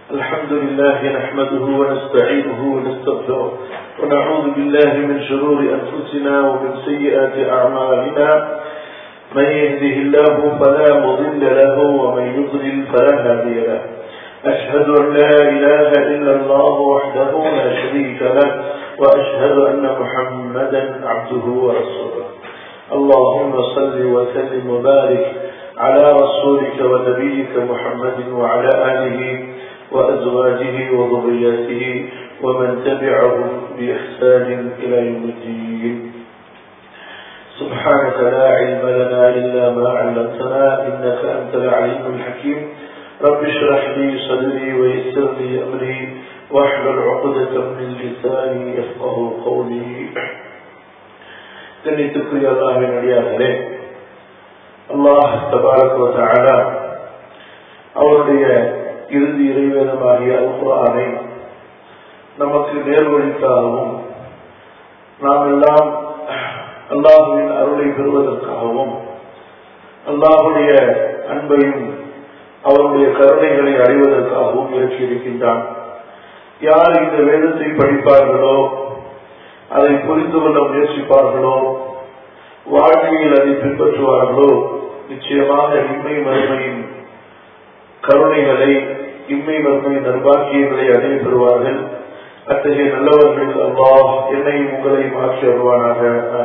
الحمد لله نحمده ونستعينه ونستغفره ونعوذ بالله من شرور أنفسنا ومن سيئات أعمالنا من يهده الله فلا مضل له ومن يضلل فلا هادي له أشهد أن لا إله إلا الله وحده لا شريك له وأشهد أن محمدا عبده ورسوله اللهم صل وسلم وبارك على رسولك ونبيك محمد وعلى آله وأزواجه وذرياته ومن تبعهم بإحسان إلى يوم الدين سبحانك لا علم لنا إلا ما علمتنا إنك أنت العليم الحكيم رب اشرح لي صدري ويسر لي أمري واحلل عقدة من لساني يفقه قولي கண்ணியத்துக்குரிய அல்லாஹின் அடியார்களே அல்லாஹ் தபாரக் அவருடைய இறுதி இறைவேதமாகிய அல்குரானை நமக்கு நேர்வழிக்காகவும் நாம் எல்லாம் அல்லாஹுவின் அருளை பெறுவதற்காகவும் அல்லாஹுடைய அன்பையும் அவருடைய கருணைகளை அடைவதற்காகவும் இறக்கியிருக்கின்றான் யார் இந்த வேதத்தை படிப்பார்களோ அதை புரிந்து கொள்ள முயற்சிப்பார்களோ வாழ்க்கையில் அதை பின்பற்றுவார்களோ நிச்சயமாக இம்மை மறுமையின் கருணைகளை இம்மை மறுமையின் நர்பாக்கியங்களை அடைய பெறுவார்கள் அத்தகைய நல்லவர்கள் அல்லாஹ் என்னையும் உங்களை மாற்றி வருவானாக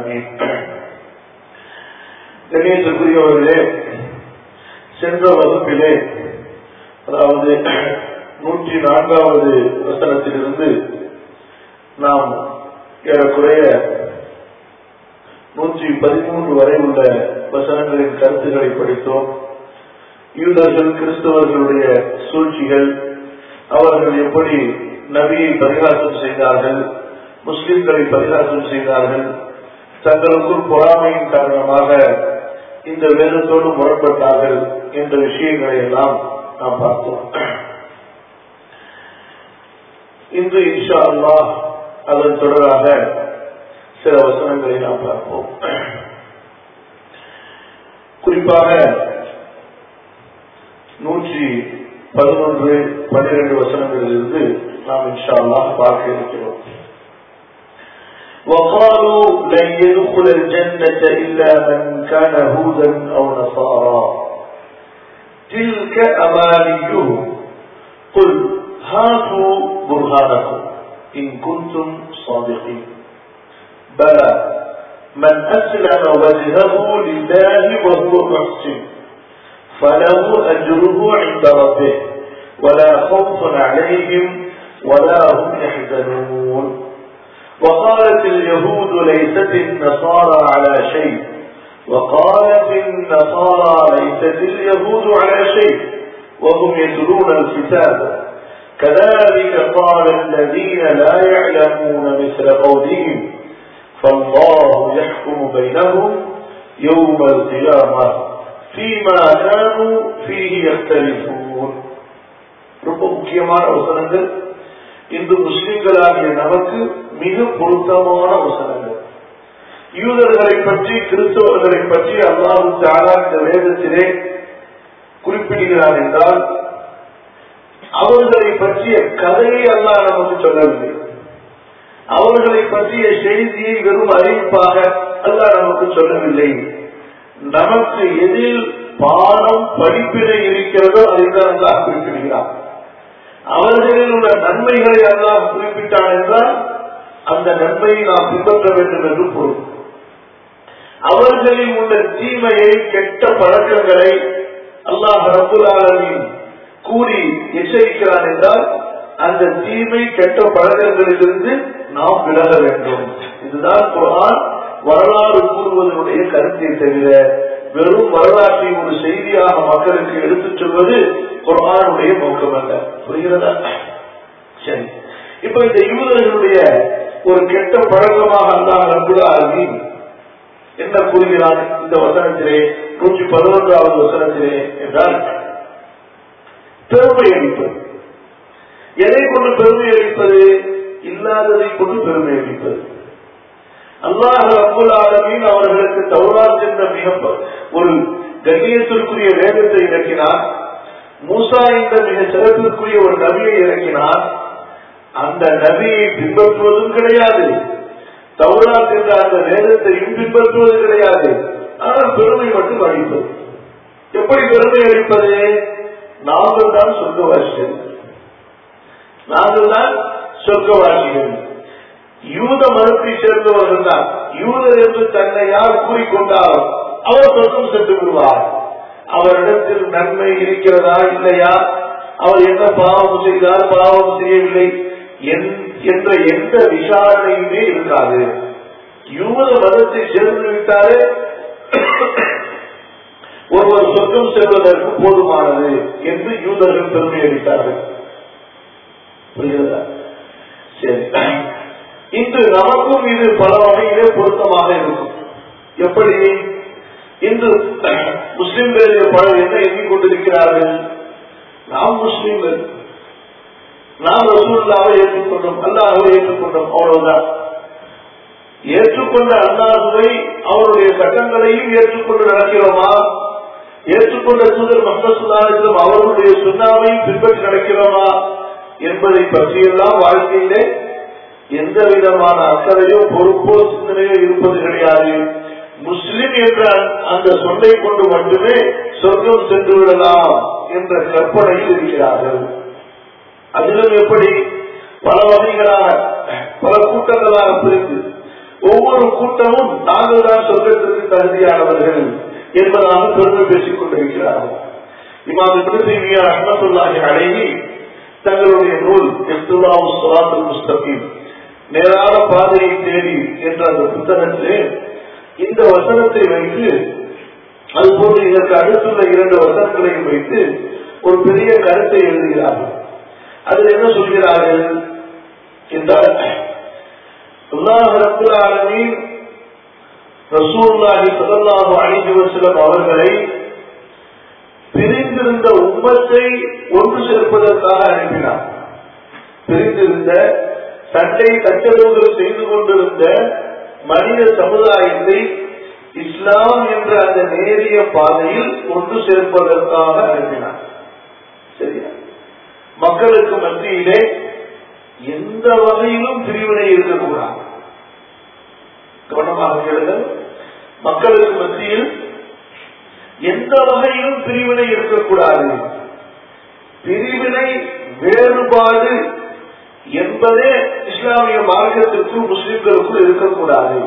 கணேசக்குரியவர்களே சென்ற வகுப்பிலே அதாவது நூற்றி நான்காவது வசனத்திலிருந்து நாம் ஏறக்குறைய நூற்றி பதிமூன்று வரை உள்ள வசனங்களின் கருத்துக்களை படித்தோம் யூதர்கள் கிறிஸ்தவர்களுடைய சூழ்ச்சிகள் அவர்கள் எப்படி நபியை பரிகாசம் செய்தார்கள் முஸ்லிம்களை பரிகாசம் செய்தார்கள் தங்களுக்குள் பொறாமையின் காரணமாக இந்த வேதத்தோடு முரண்பட்டார்கள் என்ற விஷயங்களை எல்லாம் நாம் பார்த்தோம் இன்று இன்ஷா அல்லாஹ் அதன் தொடராக சில வசனங்களை நாம் பார்ப்போம் குறிப்பாக நூற்றி பதினொன்று பன்னிரண்டு வசனங்களிலிருந்து நாம் இன்ஷா அல்லாஹ் பார்க்க இருக்கிறோம் وقالوا لن يدخل الجنة إلا من كان هودا أو نصارى تلك أمانيهم قل هاتوا برهانكم إن كنتم صادقين بلى من أسلم وجهه لله وهو محسن فله أجره عند ربه ولا خوف عليهم ولا هم يحزنون وقالت اليهود ليست النصارى على شيء وقالت النصارى ليست اليهود على شيء وهم يتلون الكتاب كذلك قال الذين لا يعلمون مثل قولهم فالله يحكم بينهم يوم القيامة فيما كانوا فيه يختلفون ரொம்ப முக்கியமான வசனங்கள் இந்து முஸ்லிம்களாகிய நமக்கு மிக பொருத்தமான வசனங்கள் யூதர்களை பற்றி கிறிஸ்தவர்களை பற்றி அல்லாஹு தாலா இந்த வேதத்திலே குறிப்பிடுகிறார் என்றால் அவர்களை பற்றிய கதையை அல்லாஹ் நமக்கு சொல்லவில்லை அவர்களை பற்றிய செய்தியை வெறும் அறிவிப்பாக அல்லாஹ் நமக்கு சொல்லவில்லை நமக்கு எதில் பாடம் படிப்பினை இருக்கிறதோ அதைத்தான் அல்லாஹ் குறிப்பிடுகிறார் அவர்களில் உள்ள நன்மைகளை அல்லாஹ் குறிப்பிட்டான் என்றால் அந்த நன்மையை நாம் பின்பற்ற வேண்டும் என்று பொருள் அவர்களில் உள்ள தீமையை கெட்ட பழக்கங்களை அல்லாஹ் ரபுல் ஆலமின் கூறி எச்சரிக்கிறான் என்றால் அந்த தீமை கெட்ட பழக்கங்களிலிருந்து நாம் விலக வேண்டும் இதுதான் குரான் வரலாறு கூறுவதனுடைய கருத்தை தவிர வெறும் வரலாற்றை ஒரு செய்தியாக மக்களுக்கு எடுத்துச் சொல்வது குரானுடைய நோக்கம் அல்ல புரிகிறதா சரி இப்ப இந்த யூதர்களுடைய ஒரு கெட்ட பழக்கமாக அல்லாஹ் ரபுல் என்ன கூறுகிறான் இந்த வசனத்திலே நூற்றி பதினொன்றாவது வசனத்திலே என்றால் பெருமை அளிப்பது எதை கொண்டு பெருமை அளிப்பது இல்லாததை கொண்டு பெருமை அளிப்பது அல்லாஹ் அப்புல் ஆலமீன் அவர்களுக்கு தௌராத் என்ற மிக ஒரு கண்ணியத்திற்குரிய வேதத்தை இறக்கினார் மூசா என்ற மிக சிறப்பிற்குரிய ஒரு நபியை இறக்கினார் அந்த நபியை பின்பற்றுவதும் கிடையாது தௌராத் என்ற அந்த வேதத்தையும் பின்பற்றுவது கிடையாது ஆனால் பெருமை மட்டும் அளிப்பது எப்படி பெருமை அளிப்பது நாங்கள் தான் சொர்க்கவாசிகள் நாங்கள் தான் சொர்க்கவாசிகள் யூத மதத்தை சேர்ந்தவர்கள் தான் யூதர் என்று தன்னை யார் கூறிக்கொண்டாலும் அவர் சொர்க்கம் சென்று விடுவார் அவரிடத்தில் நன்மை இருக்கிறதா இல்லையா அவர் என்ன பாவம் செய்தார் பாவம் செய்யவில்லை என்ற எந்த விசாரணையுமே இருக்காது யூத மதத்தை சேர்ந்து விட்டாலே ஒருவர் சொர்க்கம் செல்வதற்கு போதுமானது என்று யூதர்கள் பெருமை அளித்தார்கள் புரிகிறதா சரி இன்று நமக்கும் இது பல வகையிலே பொருத்தமாக இருக்கும் எப்படி இன்று முஸ்லிம்களிலே பலர் என்ன எண்ணிக்கொண்டிருக்கிறார்கள் நாம் முஸ்லிம்கள் நாம் ரசூல்லாவை ஏற்றுக்கொண்டோம் அல்லாஹை ஏற்றுக்கொண்டோம் அவ்வளவுதான் ஏற்றுக்கொண்ட அல்லாஹுவை அவருடைய சட்டங்களையும் ஏற்றுக்கொண்டு நடக்கிறோமா ஏற்றுக்கொண்ட தூதர் மஹசுல்லாவிலும் அவர்களுடைய சுண்ணாவையும் பின்பற்றி நடக்கிறோமா என்பதை பற்றியெல்லாம் வாழ்க்கையிலே எந்த விதமான அக்கறையோ பொறுப்போ சிந்தனையோ இருப்பது கிடையாது முஸ்லிம் என்ற அந்த சொல்லை கொண்டு மட்டுமே சொர்க்கம் சென்று விடலாம் என்ற கற்பனையில் இருக்கிறார்கள் அதிலும் எப்படி பல வகைகளான பல கூட்டங்களாக பிரிந்து ஒவ்வொரு கூட்டமும் நாங்கள் தான் சொர்க்கத்திற்கு தகுதியானவர்கள் என்பதாக பெருமை பேசிக் கொண்டிருக்கிறார்கள் இமாம் திருத்தீவியா அஹமத்துல்லாஹி அழகி தங்களுடைய நூல் எஸ்துல்லாவு சுலாத்துல் முஸ்தபீம் நேரான பாதையை தேடி என்ற அந்த புத்தகத்திலே இந்த வசனத்தை வைத்து அதுபோன்று இதற்கு அடுத்துள்ள இரண்டு வசனங்களையும் வைத்து ஒரு பெரிய கருத்தை எழுதுகிறார்கள் அதில் என்ன சொல்கிறார்கள் என்றால் அல்லாஹ் ரப்புல் ஆலமீன் ரசூலுல்லாஹி ஸல்லல்லாஹு அலைஹி வஸல்லம் அவர்களை பிரிந்திருந்த உம்மத்தை ஒன்று சேர்ப்பதற்காக அனுப்பினார் பிரிந்திருந்த சண்டை கட்டளவுகள் செய்து கொண்டிருந்த மனித சமுதாயத்தை இஸ்லாம் என்ற அந்த நேரிய பாதையில் ஒன்று சேர்ப்பதற்காக அனுப்பினார் சரியா மக்களுக்கு மத்தியிலே எந்த வகையிலும் பிரிவினை இருக்கக்கூடாது கவனமாக கேளுங்கள் மக்களுக்கு மத்தியில் எந்த வகையிலும் பிரிவினை இருக்கக்கூடாது பிரிவினை வேறுபாடு என்பதே இஸ்லாமிய மார்க்கத்திற்கும் முஸ்லிம்களுக்கும் இருக்கக்கூடாது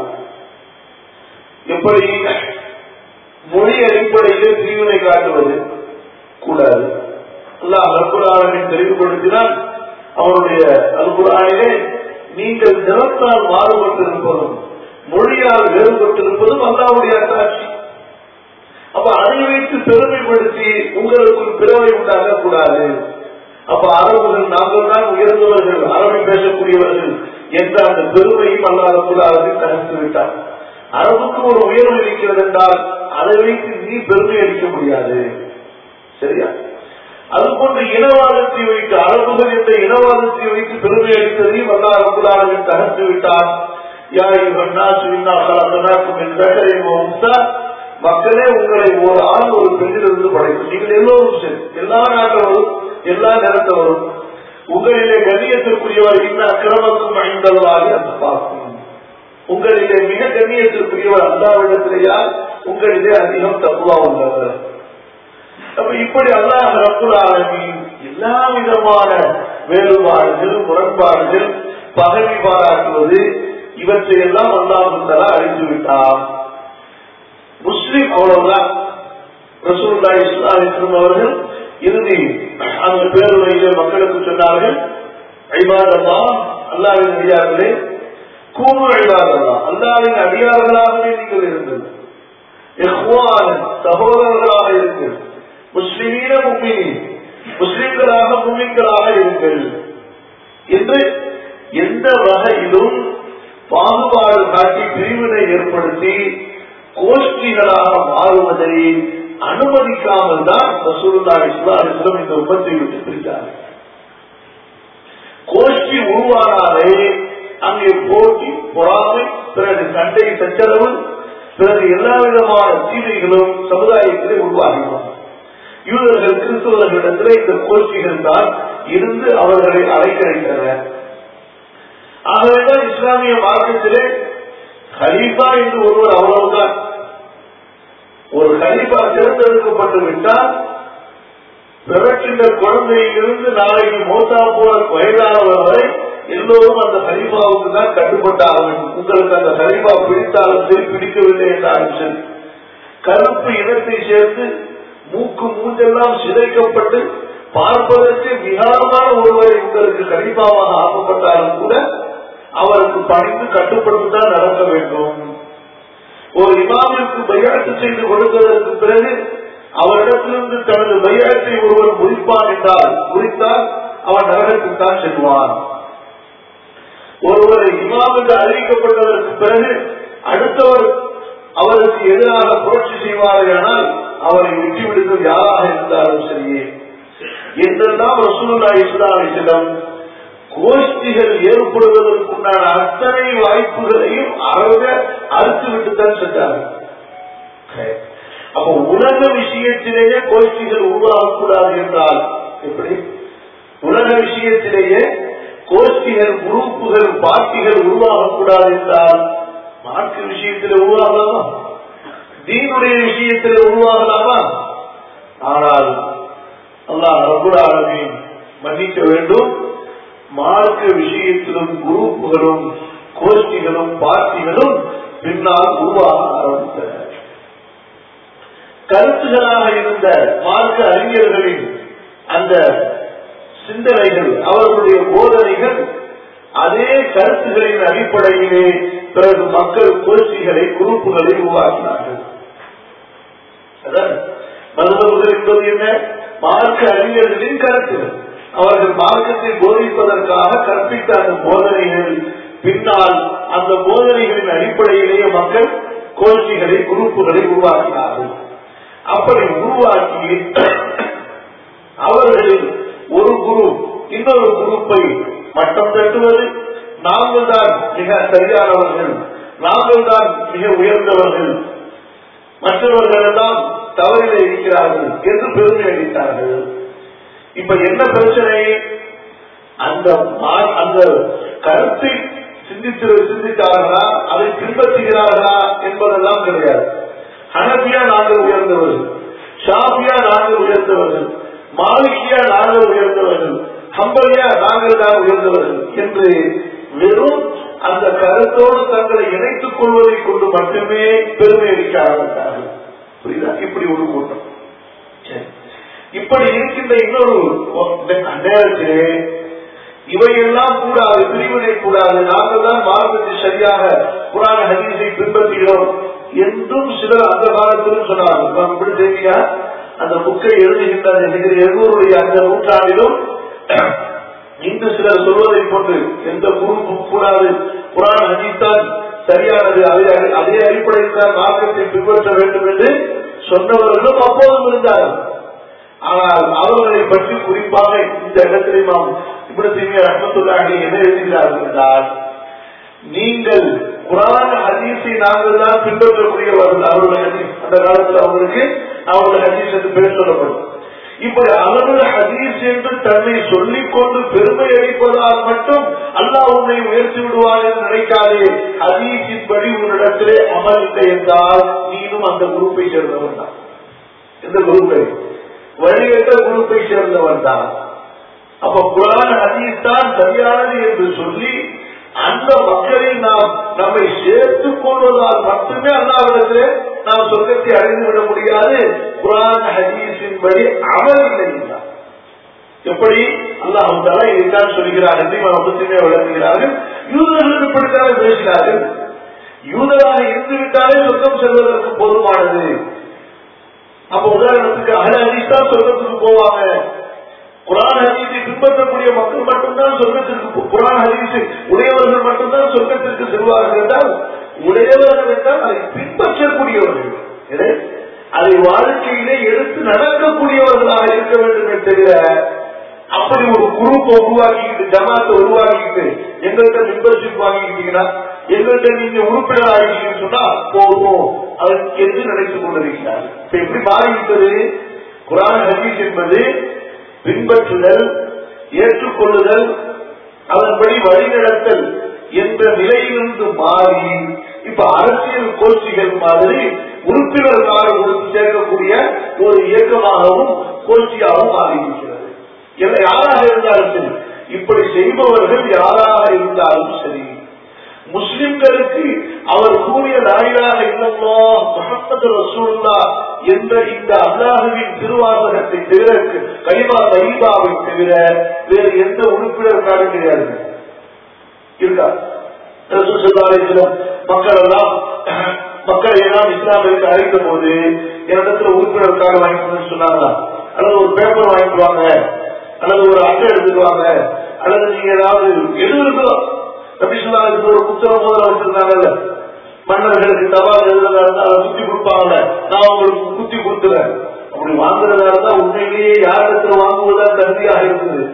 எப்படி மொழி அடிப்படையில் பிரிவினை காட்டுவது கூடாது அல்லாஹ் அல்குரானின் தெளிவுபடுத்தினால் அவருடைய அல்குரானிலே நீங்கள் நிறத்தால் மாறுபட்டிருப்பதும் மொழியால் வேறுபட்டிருப்பதும் அல்லாவுடைய அத்தாட்சி அப்ப அதை வைத்து பெருமைப்படுத்தி உங்களுக்குள் பிறவை உண்டாக கூடாது அப்ப அரபுகள் நாங்கள் தான் உயர்ந்தவர்கள் அரபி பேசக்கூடியவர்கள் என்ற அந்த பெருமையும் அல்லாத கூடாது தகர்த்து விட்டார் அரபுக்கு ஒரு உயர்வு இருக்கிறது என்றால் அதை வைத்து நீ பெருமை அளிக்க முடியாது சரியா அதுபோன்று இனவாதத்தை வைத்து அரபுகள் என்ற இனவாதத்தை வைத்து பெருமை அளித்ததையும் அல்லா ரபுல்லாவின் தகர்த்து விட்டார் மக்களே உங்களை ஒரு ஆண் ஒரு பெண்ணிலிருந்து படைக்கும் நீங்கள் எல்லோரும் சரி எல்லா நாட்டவரும் எல்லா நிறத்தவரும் உங்களிலே கண்ணியத்திற்குரியவர் இன்ன அக்கிரமக்கும் ஐந்தவாறு அந்த பார்க்கும் உங்களிலே மிக கண்ணியத்திற்குரியவர் அல்லாவிடத்திலேயா உங்களிலே அதிகம் தப்புவா உள்ளவர் அப்ப இப்படி அல்லாஹ் ரப்புல் ஆலமீன் எல்லா விதமான வேறுபாடுகள் முரண்பாடுகள் பதவி பாராட்டுவது இவற்றை எல்லாம் அல்லாஹ் அழித்து விட்டார் முஸ்லிம் அவ்வளவுதான் ரசூல்லா இஸ்லாம் அவர்கள் இறுதி அந்த பேருரையிலே மக்களுக்கு சொன்னார்கள் ஐபாதல்லா அல்லாவின் அடியார்களே கூறு ஐபாதல்லா அல்லாவின் அடியார்களாகவே நீங்கள் இருங்கள் சகோதரர்களாக இருங்கள் முஸ்லிமீன மும்மினி முஸ்லிம்களாக மும்மின்களாக இருங்கள் என்று எந்த வகையிலும் பாகுபாடு காட்டி பிரிவினை ஏற்படுத்தி கோஷ்டிகளாக மாறுவதை அனுமதிக்காமல் தான் ரசூலுல்லா இஸ்லாமிஸ்லம் இந்த உபத்தை விட்டு பிரித்தார் கோஷ்டி உருவானாலே அங்கே போட்டி பொறாமை பிறகு சண்டை சச்சரவு பிறகு எல்லா விதமான தீமைகளும் சமுதாயத்திலே உருவாகிடும் யூதர்கள் கிறிஸ்தவர்களிடத்தில் இந்த கோஷ்டிகள் தான் இருந்து அவர்களை அலைக்கழித்தன ஆகவேதான் இஸ்லாமிய மார்க்கத்திலே ஹலீஃபா என்று ஒருவர் அவ்வளவுதான் ஒரு ஹலீஃபா தேர்ந்தெடுக்கப்பட்டு விட்டால் பிறக்கின்ற குழந்தையிலிருந்து நாளைக்கு மோசா போற வயதானவர் வரை எல்லோரும் அந்த ஹலீஃபாவுக்கு தான் கட்டுப்பட்டாக வேண்டும் உங்களுக்கு அந்த ஹலீஃபா பிடித்தாலும் சரி பிடிக்கவில்லை என்றாலும் சரி கருப்பு இனத்தை சேர்ந்து மூக்கு மூஞ்செல்லாம் சிதைக்கப்பட்டு பார்ப்பதற்கு விகாரமான ஒருவரை உங்களுக்கு கலிப்பாவாக ஆக்கப்பட்டாலும் கூட அவருக்கு பணிந்து கட்டுப்பட்டு தான் நடக்க வேண்டும் ஒரு இமாமிற்கு பையாட்டு செய்து கொடுத்ததற்கு பிறகு அவரிடத்திலிருந்து தனது பையாட்டை ஒருவர் முடிப்பான் என்றால் முடித்தால் அவன் நரகத்துக்கு தான் செல்வான் ஒருவரை இமாமுக்கு அறிவிக்கப்பட்டதற்கு பிறகு அடுத்தவர் அவருக்கு எதிராக புரட்சி செய்வார்களானால் அவரை விட்டுவிடுங்கள் யாராக இருந்தாலும் சரியே என்றெல்லாம் ரசூலுல்லா இஸ்லாமிடம் கோஷ்டிகள் ஏற்படுவதற்குண்டான அத்தனை வாய்ப்புகளையும் அறக அறுத்து விட்டுத்தான் சென்றார்கள் அப்ப உலக விஷயத்திலேயே கோஷ்டிகள் உருவாகக்கூடாது என்றால் எப்படி உலக விஷயத்திலேயே கோஷ்டிகள் குரூப்புகள் பார்ட்டிகள் உருவாகக்கூடாது என்றால் மார்க்க விஷயத்தில் உருவாகலாமா தீனுடைய விஷயத்தில் உருவாகலாமா ஆனால் அல்லாஹ் ரபுல் ஆலமீன் மன்னிக்க வேண்டும் மார்க்க விஷயத்திலும் குரூப்புகளும் கோஷ்டிகளும் பார்ட்டிகளும் பின்னால் உருவாக ஆரம்பித்தன கருத்துகளாக இருந்த மார்க்க அறிஞர்களின் அந்த சிந்தனைகள் அவர்களுடைய போதனைகள் அதே கருத்துகளின் அடிப்படையிலே பிறகு மக்கள் கோஷ்டிகளை குரூப்புகளை உருவாக்கினார்கள் மதுபுகள் என்பது என்ன மார்க்க அறிஞர்களின் கருத்துகள் அவர்கள் மார்க்கத்தை போதிப்பதற்காக கற்பித்த அந்த போதனைகள் பின்னால் அந்த போதனைகளின் அடிப்படையிலேயே மக்கள் கோஷ்டிகளை குரூப்புகளை உருவாக்கினார்கள் அப்படி உருவாக்கி அவர்களில் ஒரு குரு இன்னொரு குரூப்பை மட்டம் தட்டுவது நாங்கள் தான் மிக சரியானவர்கள் நாங்கள் தான் மிக உயர்ந்தவர்கள் மற்றவர்கள் எல்லாம் தவறில இருக்கிறார்கள் என்று பெருமை அளித்தார்கள் இப்ப என்ன பிரச்சனை அந்த அந்த கருத்தை சிந்தித்து சிந்தித்தார்களா அதை பின்பற்றுகிறார்களா என்பதெல்லாம் கிடையாது ஹனபியா நாங்கள் உயர்ந்தவர்கள் ஷாபியா நாங்கள் உயர்ந்தவர்கள் மாலிகியா நாங்கள் உயர்ந்தவர்கள் ஹம்பலியா நாங்கள் தான் உயர்ந்தவர்கள் என்று வெறும் அந்த கருத்தோடு தங்களை இணைத்துக் கொள்வதை கொண்டு மட்டுமே பெருமை அளிக்க ஆரம்பித்தார்கள் புரியுதா இப்படி ஒரு கூட்டம் இப்படி இருக்கின்ற இன்னொரு நேரத்திலே இவையெல்லாம் கூடாது பிரிவினை கூடாது நாங்கள் தான் மார்க்கத்தை சரியாக புராண ஹதீஸை பின்பற்றுகிறோம் என்றும் சிலர் அந்த காலத்திலும் சொன்னார்கள் இப்படி தெரியா அந்த புக்கை எழுதுகின்ற எல்லோருடைய அந்த நூற்றாண்டிலும் இன்று சிலர் சொல்வதை கொண்டு எந்த குரூப்பும் கூடாது புராண ஹதீஸ்தான் சரியானது அதே அதே அடிப்படையில் தான் மார்க்கத்தை பின்பற்ற வேண்டும் என்று சொன்னவர்களும் அப்போதும் இருந்தார்கள் ஆனால் அவர்களை பற்றி குறிப்பாக இந்த இடத்திலே நாம் இப்படி தீமையை ரத்னத்துள்ளாக என்ன எழுதுகிறார்கள் என்றால் நீங்கள் குரான் ஹதீஸை நாங்கள் தான் பின்பற்றக்கூடியவர்கள் அவருடைய ஹதீஸ் அந்த காலத்தில் அவங்களுக்கு அவருடைய ஹதீஸ் என்று பேர் சொல்லப்படும் இப்படி அவர்கள் ஹதீஸ் என்று தன்னை சொல்லிக் கொண்டு பெருமை அளிப்பதால் மட்டும் அல்லாஹ் உன்னை உயர்த்தி விடுவார் என்று நினைக்காதே ஹதீஸின் படி உன்னிடத்திலே அமல் இல்லை என்றால் நீனும் அந்த குரூப்பை சேர்ந்தவன் தான் இந்த குரூப்பை வழிகட்ட குரூப்பை சேர்ந்தவன் தான் அப்ப குரான் ஹதீஸ் தான் சரியானது என்று சொல்லி அந்த மக்களில் நாம் நம்மை சேர்த்துக் கொள்வதால் மட்டுமே அல்லாவிடத்திலே நாம் சொர்க்கத்தை அடைந்து விட முடியாது குரான் ஹதீஸின் படி அமல் இல்லை எப்படி அல்லாஹால இதைத்தான் சொல்கிறார் என்று முஸ்லிமே விளக்குகிறார்கள் யூதர்கள் இப்படித்தானே பேசினார்கள் யூதராக இருந்து விட்டாலே சொர்க்கம் செல்வதற்கு போதுமானது அப்ப உதாரணத்துக்கு அகல ஹதீஸ் தான் சொர்க்கத்துக்கு போவாங்க குரான் ஹதீஸை பின்பற்றக்கூடிய மக்கள் மட்டும்தான் சொர்க்கத்திற்கு குரான் ஹதீஸை உடையவர்கள் மட்டும்தான் சொர்க்கத்திற்கு செல்வார்கள் என்றால் உடையவர்கள் என்றால் அதை பின்பற்றக்கூடியவர்கள் அதை வாழ்க்கையிலே எடுத்து நடக்கக்கூடியவர்களாக இருக்க வேண்டுமே தவிர அப்படி ஒரு குரூப்பை உருவாக்கிக்கிட்டு ஜமாத்தை உருவாக்கிக்கிட்டு எங்கள்கிட்ட மெம்பர்ஷிப் வாங்கிக்கிட்டீங்கன்னா எங்கள்கிட்ட நீங்க உறுப்பினர் ஆகிட்டீங்கன்னு சொன்னா போதும் அதற்கு என்று நினைத்துக் கொண்டிருக்கிறார் இப்ப எப்படி மாறிவிட்டது குரான் ஹதீஸ் என்பது பின்பற்றுதல் ஏற்றுக்கொள்ளுதல் அதன்படி வழிநடத்தல் என்ற நிலையிலிருந்து மாறி இப்ப அரசியல் கோஷ்டிகள் மாதிரி உறுப்பினர் நாடு கொடுத்து சேர்க்கக்கூடிய ஒரு இயக்கமாகவும் கோஷ்டியாகவும் மாறியிருக்கிறது என யாராக இருந்தாலும் சரி இப்படி செய்பவர்கள் யாராக இருந்தாலும் சரி முஸ்லிம்களுக்கு அவர் கூறிய நாயிலாக இல்லல்லா முகமது ரசூல்லா என்ற இந்த அல்லாஹுவின் திருவாசகத்தை தவிர கலிமா தைபாவை தவிர வேறு எந்த உறுப்பினர் நாடு கிடையாது இருக்கா ரசூல் சல்லாஹிலும் மக்கள் எல்லாம் மக்களை எல்லாம் இஸ்லாமிற்கு அழைத்த போது என்னிடத்துல உறுப்பினர் கார்டு வாங்கிட்டு சொன்னாங்களா அல்லது ஒரு பேப்பர் வாங்கிட்டு வாங்க அல்லது ஒரு அட்டை எடுத்துட்டு வாங்க அல்லது நீங்க ஏதாவது எது இருக்கோ ரபிசுல்லாவுக்கு ஒரு புத்தகம் முதல்ல வச்சிருந்தாங்கல்ல மன்னர்களுக்கு தபால் எழுதுறதா இருந்தா அதை குத்தி கொடுப்பாங்க நான் உங்களுக்கு குத்தி கொடுத்துறேன் அப்படி வாங்குறதா இருந்தா உண்மையிலேயே யாரிடத்துல வாங்குவதா தகுதியாக இருந்தது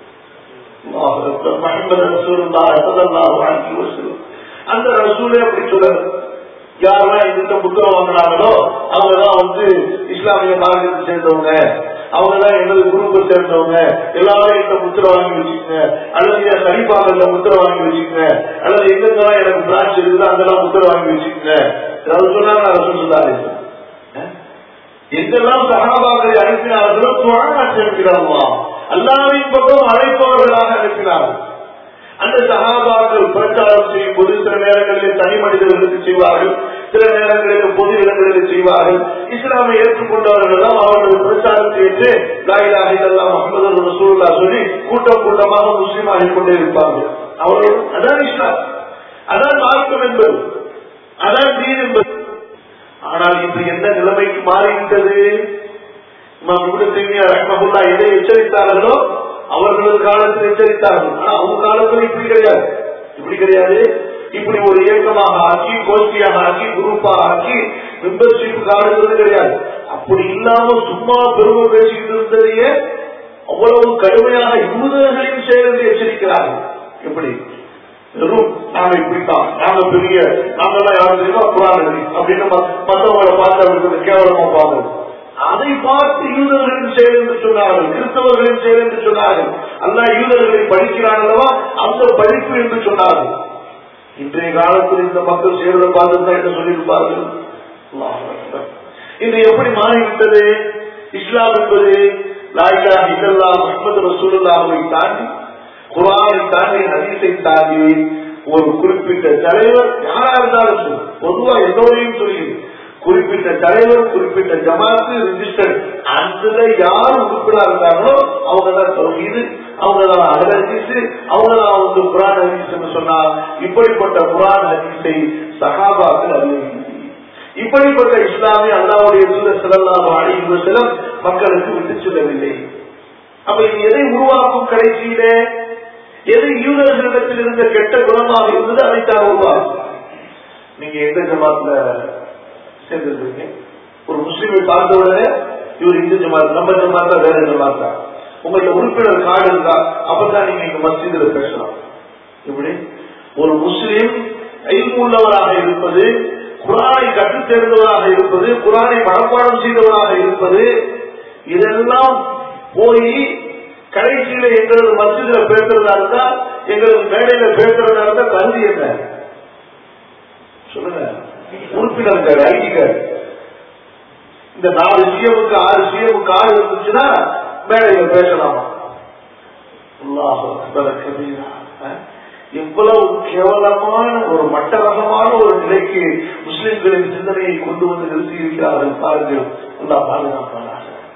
அந்த ரசூலே அப்படி சொல்றாரு யாரெல்லாம் இந்த புத்தகம் வாங்கினாங்களோ அவங்கதான் வந்து இஸ்லாமிய மார்க்கத்தை சேர்ந்தவங்க அவங்கதான் எங்களது குரூப்பை சேர்ந்தவங்க எல்லாரும் இந்த முத்திரை வாங்கி வச்சுக்கங்க அல்லது என் சரிபாகல்ல முத்திரை வாங்கி வச்சுக்கங்க அல்லது எங்கெங்கெல்லாம் எனக்கு பிரான்ச் இருக்குதோ அங்கெல்லாம் முத்திரை வாங்கி வச்சுக்கங்க அது சொன்னாங்க ரசூல் சொல்லாரு எங்கெல்லாம் சகாபாக்களை அனுப்பினார்களோ துவாங்க இருக்கிறார்களா அல்லாவின் பக்கம் அழைப்பவர்களாக அனுப்பினார்கள் அந்த சகாபாக்கள் பிரச்சாரம் செய்யும் போது சில நேரங்களில் தனி மனிதர்களுக்கு செய்வார்கள் சில நேரங்களில் பொது இடங்களில் செய்வார்கள் இஸ்லாமை ஏற்றுக்கொண்டவர்கள் தான் அவர்கள் பிரச்சாரம் செய்து லாயிலாக இதெல்லாம் முகமது ரசூல்லா சொல்லி கூட்டம் கூட்டமாக முஸ்லீம் ஆகிக் கொண்டே இருப்பார்கள் அவர்கள் அதான் இஸ்லாம் அதான் மார்க்கம் என்பது அதான் தீன் என்பது ஆனால் இன்று எந்த நிலைமைக்கு மாறிவிட்டது ரஹ்மகுல்லா எதை எச்சரித்தார்களோ அவர்களது காலத்தில் எச்சரித்தார்கள் ஆனா அவங்க காலத்தில் இப்படி கிடையாது இப்படி கிடையாது இப்படி ஒரு இயக்கமாக ஆக்கி கோஷ்டியாக ஆக்கி குரூப்பாக ஆக்கி மெம்பர்ஷிப் காடுகிறது கிடையாது அப்படி இல்லாம சும்மா பெருமை பேசிக்கிட்டு இருந்ததையே அவ்வளவு கடுமையாக யூதர்களின் செயலில் எச்சரிக்கிறார்கள் எப்படி வெறும் நாங்க இப்படித்தான் நாங்க பெரிய நாங்கெல்லாம் யாரும் தெரியுமா புராணம் அப்படின்னு மற்றவங்களை பார்த்து அவர்களுக்கு கேவலமா பார்க்கறது அதை பார்த்து யூதர்களின் செயல் என்று சொன்னார்கள் கிறிஸ்தவர்களின் செயல் என்று சொன்னார்கள் அல்லா யூதர்களை படிக்கிறான் அல்லவா அந்த படிப்பு என்று சொன்னார்கள் இன்றைய காலத்தில் இந்த மக்கள் செயலை பார்த்துதான் என்ன சொல்லியிருப்பார்கள் இது எப்படி மாறிவிட்டது இஸ்லாம் என்பது லாயிலா இல்லல்லா முகமது ரசூலுல்லாவை தாண்டி குரானை தாண்டி ஹதீஸை தாண்டி ஒரு குறிப்பிட்ட தலைவர் யாரா இருந்தாலும் சரி பொதுவா எல்லோரையும் சொல்லி குறிப்பிட்ட தலைவர் குறிப்பிட்ட ஜமாத்து ரிஜிஸ்டர் அதுல யார் உறுப்பினா இருந்தாங்களோ அவங்க தான் தௌஹீது அவங்க தான் அகலீஸ் அவங்க தான் வந்து குரான் ஹதீஸ் சொன்னார் இப்படிப்பட்ட குரான் ஹதீஸை சகாபாக்கள் அறிவிக்கிறது இப்படிப்பட்ட இஸ்லாமிய அல்லாவுடைய தூதர் செல்லலாம் அழிவு செல்லம் மக்களுக்கு விட்டு செல்லவில்லை அப்ப இது எதை உருவாக்கும் கடைசியிலே எது யூதர்களிடத்தில் இருந்த கெட்ட குணமாக இருந்தது அதைத்தான் உருவாக்கும் நீங்க எந்த ஜமாத்துல சேர்ந்திருக்கீங்க ஒரு முஸ்லீமை பார்த்த உடனே இவர் இந்து ஜமாத் நம்ம ஜமாத்தா வேற ஜமாத்தா உங்கள்ட்ட உறுப்பினர் கார்டு இருக்கா அப்பதான் நீங்க இங்க மஸ்ஜிதுல பேசலாம் இப்படி ஒரு முஸ்லீம் உள்ளவராக இருப்பது குரானை கற்றுத் தேர்ந்தவராக இருப்பது குரானை மனப்பாடம் செய்தவராக இருப்பது இதெல்லாம் போய் கடைசியில எங்களது மசிதில பேசுறதா இருந்தா எங்களது மேடையில பேசுறதா இருந்தா கருதி என்ன சொல்லுங்க உறுப்பினர்கள் ஐடிகள் இந்த நாலு சிஎமுக்கு ஆறு சிஎமுக்கு ஆறு இருந்துச்சுன்னா மேடையில பேசலாமா எவ்வளவு கேவலமான ஒரு மட்டரகமான ஒரு நிலைக்கு முஸ்லிம்களின் சிந்தனையை கொண்டு வந்து நிறுத்தி இருக்கிறார்கள் பாருங்கள் அல்லா பாதுகாப்பானாக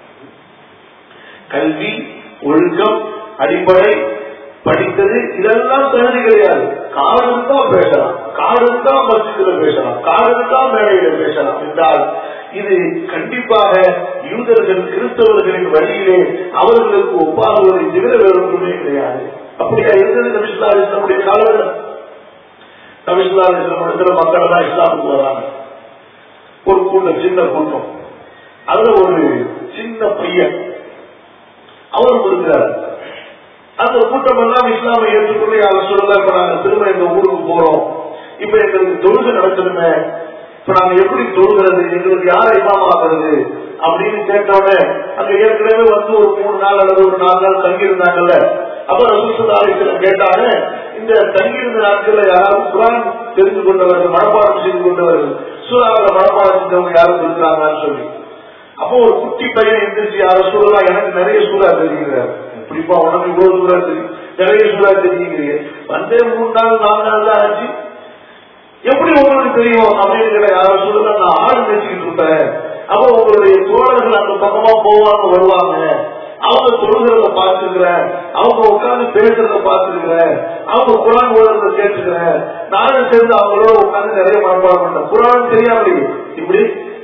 கல்வி ஒழுக்கம் அடிப்படை படித்தது இதெல்லாம் தகுதி கிடையாது காடு இருந்தா பேசலாம் காடு இருந்தா மசிதில பேசலாம் காடு இருந்தா மேடையில பேசலாம் என்றால் இது கண்டிப்பாக யூதர்கள் கிறிஸ்தவர்களின் வழியிலே அவர்களுக்கு ஒப்பாகுவதை தவிர வேறு ஒன்றுமே கிடையாது அப்படியா இருந்தது நபிசுல்லா இஸ்லாமுடைய காலத்தில் நபிசுல்லா இஸ்லாம் இடத்துல மக்கள் எல்லாம் இஸ்லாமுக்கு வராங்க ஒரு கூட்டம் சின்ன கூட்டம் அதுல ஒரு சின்ன பையன் அவரும் இருக்கிறார் அந்த கூட்டம் எல்லாம் இஸ்லாமை ஏற்றுக்கொண்டு அவர் சொல்லலாம் இப்ப நாங்க திரும்ப எங்க ஊருக்கு போறோம் இப்ப எங்களுக்கு தொழுகை நடத்தணுமே இப்ப நாங்க எப்படி தொழுகிறது எங்களுக்கு யாரை இமாம் ஆகிறது அப்படின்னு கேட்டோடனே அங்க ஏற்கனவே வந்து ஒரு மூணு நாள் அல்லது ஒரு நாலு நாள் தங்கி இருந்தாங்கல்ல அப்ப ரசூசுல்லாசிலம் கேட்டாங்க இந்த தங்கியிருந்த நாட்கள்ல யாரும் குரான் தெரிந்து கொண்டவர்கள் மனப்பாடம் செய்து கொண்டவர்கள் சூறாவில் மனப்பாடம் செஞ்சவங்க யாரும் இருக்கிறாங்கன்னு சொல்லி அப்போ ஒரு குட்டி பையன் எந்திரிச்சு யார சூழலா எனக்கு நிறைய சூறா தெரியுங்கிறார் இப்படிப்பா உனக்கு இவ்வளவு சூறா தெரியும் நிறைய சூறா தெரியுங்கிறீங்க வந்தே மூணு நாள் நாலு நாள் தான் ஆச்சு எப்படி உங்களுக்கு தெரியும் அப்படின்னு யார சூழலா நான் ஆடு நினைச்சுக்கிட்டு இருப்பேன் அப்போ உங்களுடைய தோழர்கள் அந்த பக்கமா போவாங்க வருவாங்க அவங்க தொழுகிறத பார்த்துக்கிறேன் அவங்க உட்கார்ந்து பேசுறத பார்த்துக்கிறேன் அவங்க குரான் ஓடுறத கேட்டுக்கிறேன் நானும் சேர்ந்து அவங்களோட உட்கார்ந்து நிறைய மனப்பாடம் பண்ணேன் குரான் தெரியாமலே இப்படி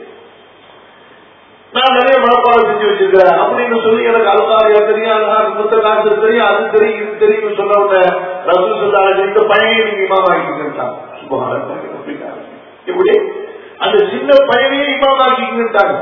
நான் நிறைய மனப்பாடம் செஞ்சு வச்சிருக்கிறேன் அப்படின்னு சொல்லி எனக்கு அல்காரியா தெரியும் அல்காரி புத்த காசு தெரியும் அது தெரியும் இது தெரியும் சொன்ன உடனே ரசூல் சொல்லாங்க இந்த பையனையும் நீங்க இமாம் ஆக்கிக்கிட்டாங்க இப்படி அந்த சின்ன பையனையும் இமாம் ஆக்கிக்கிட்டாங்க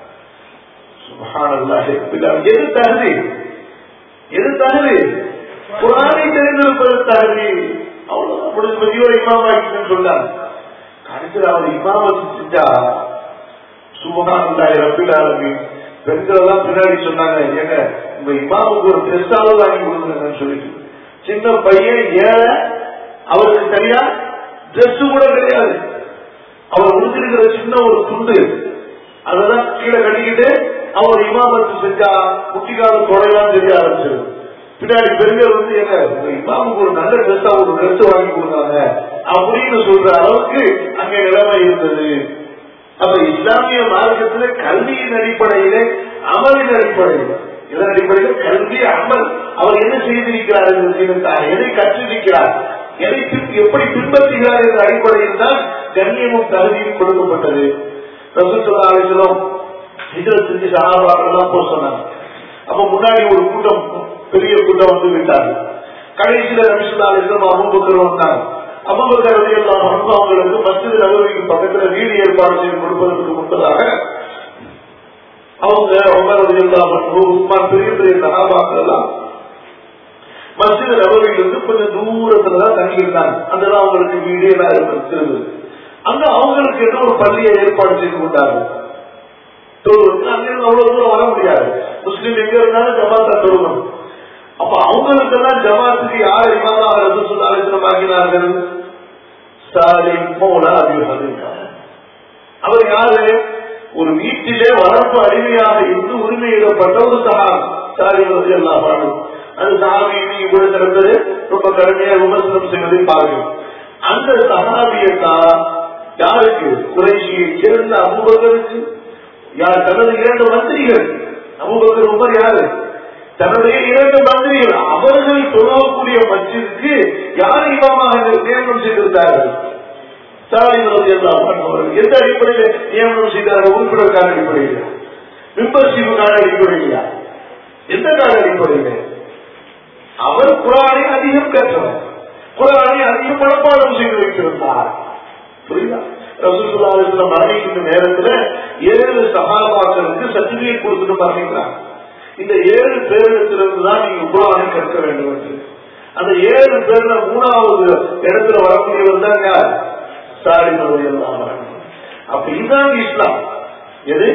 எது தகுதி எது தகுதி குரானை தெரிந்திருப்பது தகுதி அவ்வளவுதான் முடிஞ்சு மதியோட இமாம் ஆக்கின்னு சொன்னாங்க கடைசியில் அவர் இமாமத்து செஞ்சா சுபகானந்தாய் ரபில் ஆரம்பி பெண்கள் எல்லாம் பின்னாடி சொன்னாங்க ஏங்க உங்க இமாமுக்கு ஒரு ட்ரெஸ்ஸாவது வாங்கி கொடுங்கன்னு சொல்லிட்டு சின்ன பையன் ஏழை அவருக்கு சரியா ட்ரெஸ் கூட கிடையாது அவர் உடுத்திருக்கிற சின்ன ஒரு துண்டு அதெல்லாம் கீழே கட்டிக்கிட்டு அவர் இமாமத்து செஞ்சா குட்டிக்கால தொலைலாம் தெரிய ஆரம்பிச்சது பின்னாடி பெண்கள் வந்து எங்க உங்க இமாமுக்கு ஒரு நல்ல ட்ரெஸ்ஸா ஒரு ட்ரெஸ் வாங்கி கொடுத்தாங்க அப்படின்னு சொல்ற அளவுக்கு அங்க நிலைமை இருந்தது அப்ப இஸ்லாமிய மார்க்கத்துல கல்வியின் அடிப்படையிலே அமலின் அடிப்படையில் இதன் அடிப்படையில் கல்வி அமல் அவர் என்ன செய்திருக்கிறார் என்று செய்திருக்கிறார் எதை கற்றிருக்கிறார் எதை எப்படி பின்பற்றுகிறார் என்ற அடிப்படையில் தான் கண்ணியமும் தகுதியும் கொடுக்கப்பட்டது ரசூசலாலும் இதில் செஞ்சு சகாபாக்கெல்லாம் போக சொன்னாங்க அப்ப முன்னாடி ஒரு கூட்டம் பெரிய கூட்டம் வந்து விட்டாங்க கடைசியில ரவிசுல்லாலும் அபுபக்கர் வந்தாங்க அபுபக்கர் எல்லாம் அவங்களுக்கு மசித நகருக்கு பக்கத்துல வீடு ஏற்பாடு செய்து கொடுப்பதற்கு முன்பதாக அவங்க உமர் எல்லாம் உஸ்மான் பெரிய பெரிய சகாபாக்கள் எல்லாம் மசித நகரிலிருந்து கொஞ்சம் தூரத்துல தான் தங்கி இருந்தாங்க அங்கதான் அவங்களுக்கு வீடு எல்லாம் இருந்தது அங்க அவங்களுக்கு என்ன ஒரு பள்ளியை ஏற்பாடு செய்து கொண்டார்கள் அங்கிருந்து அவ்வளவு தூரம் வர முடியாது முஸ்லீம் எங்க இருந்தாலும் ஜமாத்தா தொழுகணும் அப்ப அவங்களுக்கு எல்லாம் ஜமாத்துக்கு யார் இமாமா ரசூசுல்லாஹிஸ்லம் ஆகினார்கள் ஸ்டாலின் போல அதிகம் அவர் யாரு ஒரு வீட்டிலே வளர்ப்பு அடிமையாக இருந்து உரிமையிடப்பட்ட ஒரு சகான் ஸ்டாலின் வந்து எல்லாம் பாடும் அது சாமி நீங்க கூட திறந்தது ரொம்ப கடுமையா விமர்சனம் செய்வதை பாருங்க அந்த சகாபியை தான் யாருக்கு குறைசியை சேர்ந்த அபுபகருக்கு யார் தனது இரண்டு மந்திரிகள் அபுபக்கர் உமர் யாரு தன்னுடைய இரண்டு மந்திரிகள் அவர்கள் தொழக்கூடிய மச்சிற்கு யார் இமாமாக நியமனம் செய்திருந்தார்கள் எந்த அடிப்படையில் நியமனம் செய்தார்கள் உறுப்பினருக்கான அடிப்படையில் மெம்பர்ஷிப்புக்கான அடிப்படையிலா எந்த கால அடிப்படையில் அவர் குரானை அதிகம் கற்றவர் குரானை அதிகம் மனப்பாடம் செய்து வைத்திருந்தார் புரியுதா ரசூசுல்லாஸ்லம் மரணிக்கின்ற நேரத்துல ஏழு சகாபாக்களுக்கு சர்டிபிகேட் கொடுத்துட்டு மரணிக்கிறாங்க இந்த ஏழு பேரிடத்திலிருந்து தான் நீங்க குரானை கற்க வேண்டும் என்று அந்த ஏழு பேர்ல மூணாவது இடத்துல வரக்கூடியவர் தான் யார் சாலிமர்கள் அப்ப இதுதான் இஸ்லாம் எது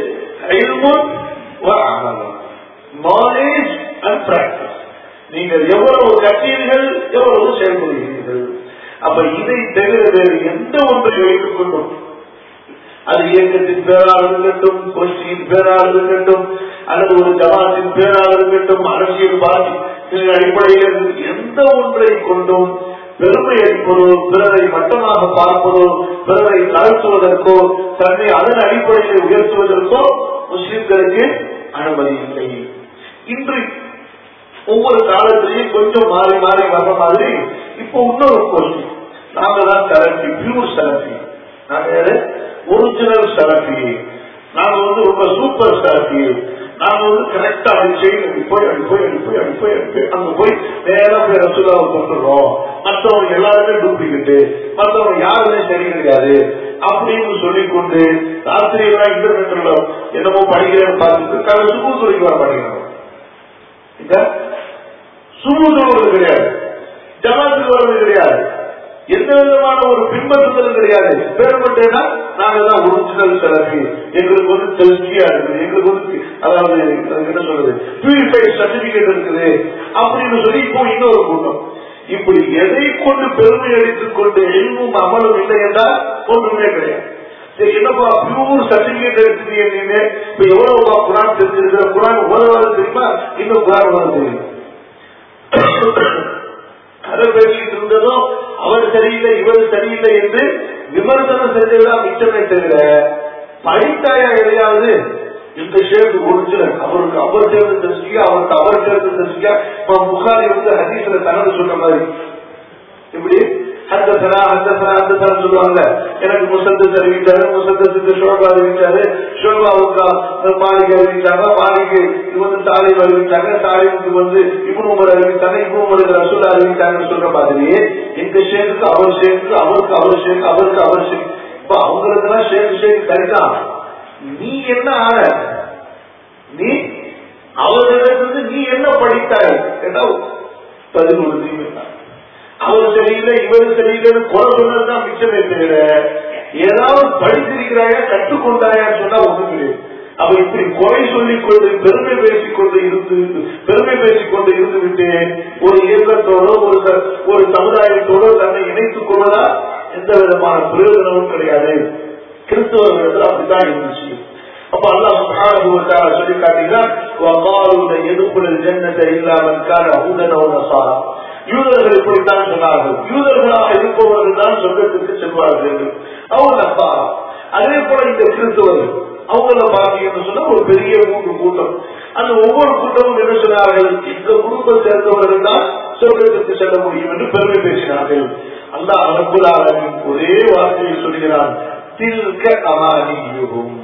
நாலேஜ் அண்ட் பிராக்டிஸ் நீங்கள் எவ்வளவு கற்றீர்கள் எவ்வளவு செயல்படுகிறீர்கள் அப்ப இதை தவிர வேறு எந்த ஒன்றை வைத்துக் கொண்டும் அது இயக்கத்தின் பேரால் இருக்கட்டும் கோஷ்டியின் பேரால் இருக்கட்டும் அல்லது ஒரு ஜமாத்தின் பேரால் இருக்கட்டும் அரசியல் பார்ட்டி அடிப்படையில் எந்த ஒன்றை கொண்டும் பெருமை அளிப்பதோ பிறரை மட்டமாக பார்ப்பதோ பிறரை தாழ்த்துவதற்கோ தன்னை அதன் அடிப்படையில் உயர்த்துவதற்கோ முஸ்லிம்களுக்கு அனுமதி இல்லை இன்று ஒவ்வொரு காலத்திலையும் கொஞ்சம் மாறி மாறி வர்ற மாதிரி இப்போ இன்னொரு கொஸ்டின் நாங்க தான் சரப்பி பியூர் சரப்பி நாங்க ஒரிஜினல் சரப்பி நாங்க வந்து ரொம்ப சூப்பர் சரப்பி நாங்க வந்து கரெக்டா அப்படி செய்யணும் போய் அப்படி போய் அப்படி போய் அப்படி போய் அப்படி அங்க போய் நேரா போய் ரசூலாவை கொண்டுறோம் மற்றவங்க எல்லாருமே டூப்ளிகேட்டு மற்றவங்க யாருமே சரி கிடையாது அப்படின்னு சொல்லிக்கொண்டு ராத்திரி எல்லாம் இன்டர்நெட்ல என்னமோ படிக்கிறேன்னு பார்த்துட்டு காலை சுமூ துறைக்கு வர படிக்கணும் சுமூ சொல்வது கிடையாது ஜமாத்துக்கு வர்றது கிடையாது எந்த விதமான ஒரு பின்பற்றுதலும் கிடையாது பேர் மட்டும் நாங்க தான் ஒரிஜினல் செலவு எங்களுக்கு வந்து தெல்கியா இருக்குது எங்களுக்கு வந்து அதாவது அதுக்கு என்ன சொல்றது பியூரிஃபைட் சர்டிபிகேட் இருக்குது அப்படின்னு சொல்லி இப்போ இன்னொரு கூட்டம் இப்படி எதை கொண்டு பெருமை அடித்துக் கொண்டு எல்மும் அமலும் இல்லை என்றால் ஒன்றுமே கிடையாது சரி என்னப்பா பியூர் சர்டிபிகேட் எடுத்துட்டீங்க நீங்க இப்ப எவ்வளவு குரான் தெரிஞ்சிருக்கிற குரான் ஓதவாது தெரியுமா இன்னும் குரான் ஓத தெரியும் கதை பேசிட்டு இருந்ததும் அவர் சரியில்லை இவர் சரியில்லை என்று விமர்சனம் செஞ்சதுதான் மிச்சமே தவிர படித்தாயா எதையாவது இந்த ஷேக்கு ஒரிஜினல் அவருக்கு அவர் சேர்ந்து தெரிஞ்சுக்க அவருக்கு அவர் சேர்ந்து தெரிஞ்சுக்க புகாரி வந்து ஹதீஸ்ல தகவல் சொன்ன மாதிரி இப்படி ஹந்தசனா ஹந்தசனா ஹந்தசனா சொல்லுவாங்க எனக்கு முசத்தஸ் அறிவிச்சாரு முசத்தஸுக்கு ஷோபா அறிவிச்சாரு ஷோபாவுக்கு மாளிகை அறிவிச்சாங்க மாளிகை இது வந்து சாலிம் அறிவிச்சாங்க சாலிமுக்கு வந்து இபுன் உமர் அறிவிச்சாங்க இபுன் உமருக்கு ரசூல் அறிவிச்சாங்கன்னு சொல்ற மாதிரி இந்த ஷேக்கு அவர் ஷேக்கு அவருக்கு அவர் ஷேக் அவருக்கு அவர் ஷேக் இப்ப அவங்களுக்கு எல்லாம் ஷேக் ஷேக் சரிதான் நீ என்ன ஆன நீ அவர்களிடத்திலிருந்து நீ என்ன படித்தாய் கேட்டா பதில் ஒரு தீமை அவர் சரியில்லை இவர் சரியில்லைன்னு குறை சொன்னதுதான் மிச்சமே தவிர ஏதாவது படித்திருக்கிறாயா கற்றுக்கொண்டாயான்னு சொன்னா ஒண்ணு கிடையாது அவ இப்படி குறை சொல்லிக் கொண்டு பெருமை பேசிக் கொண்டு இருந்து பெருமை பேசிக் கொண்டு இருந்து விட்டு ஒரு இயக்கத்தோடோ ஒரு ஒரு சமுதாயத்தோடோ தன்னை இணைத்துக் கொள்வதா எந்த விதமான பிரயோஜனமும் கிடையாது கிறிஸ்தவர்கள் அப்படித்தான் இருந்துச்சு அப்ப அல்லாஹ் சுப்ஹானஹு வ தஆலா சொல்லி காட்டுகிறார் வகாலு யதுகுல் ஜன்னத இல்லா மன் கான ஹூதன் வ நஸாரா யூதர்கள் இப்படித்தான் சொன்னார்கள் யூதர்களாக இருப்பவர்கள் தான் சொர்க்கத்திற்கு செல்வார்கள் அவங்க நஸ்தாரா அதே போல இந்த கிறிஸ்தவர்கள் அவங்கள பாத்தீங்கன்னு சொன்னா ஒரு பெரிய மூன்று கூட்டம் அந்த ஒவ்வொரு கூட்டமும் என்ன சொன்னார்கள் இந்த குடும்பம் சேர்ந்தவர்கள் தான் சொர்க்கத்திற்கு செல்ல முடியும் என்று பெருமை பேசினார்கள் அல்லாஹ் ரப்புல்லாவின் ஒரே வார்த்தையை சொல்கிறான் தில்க அமானியுகும்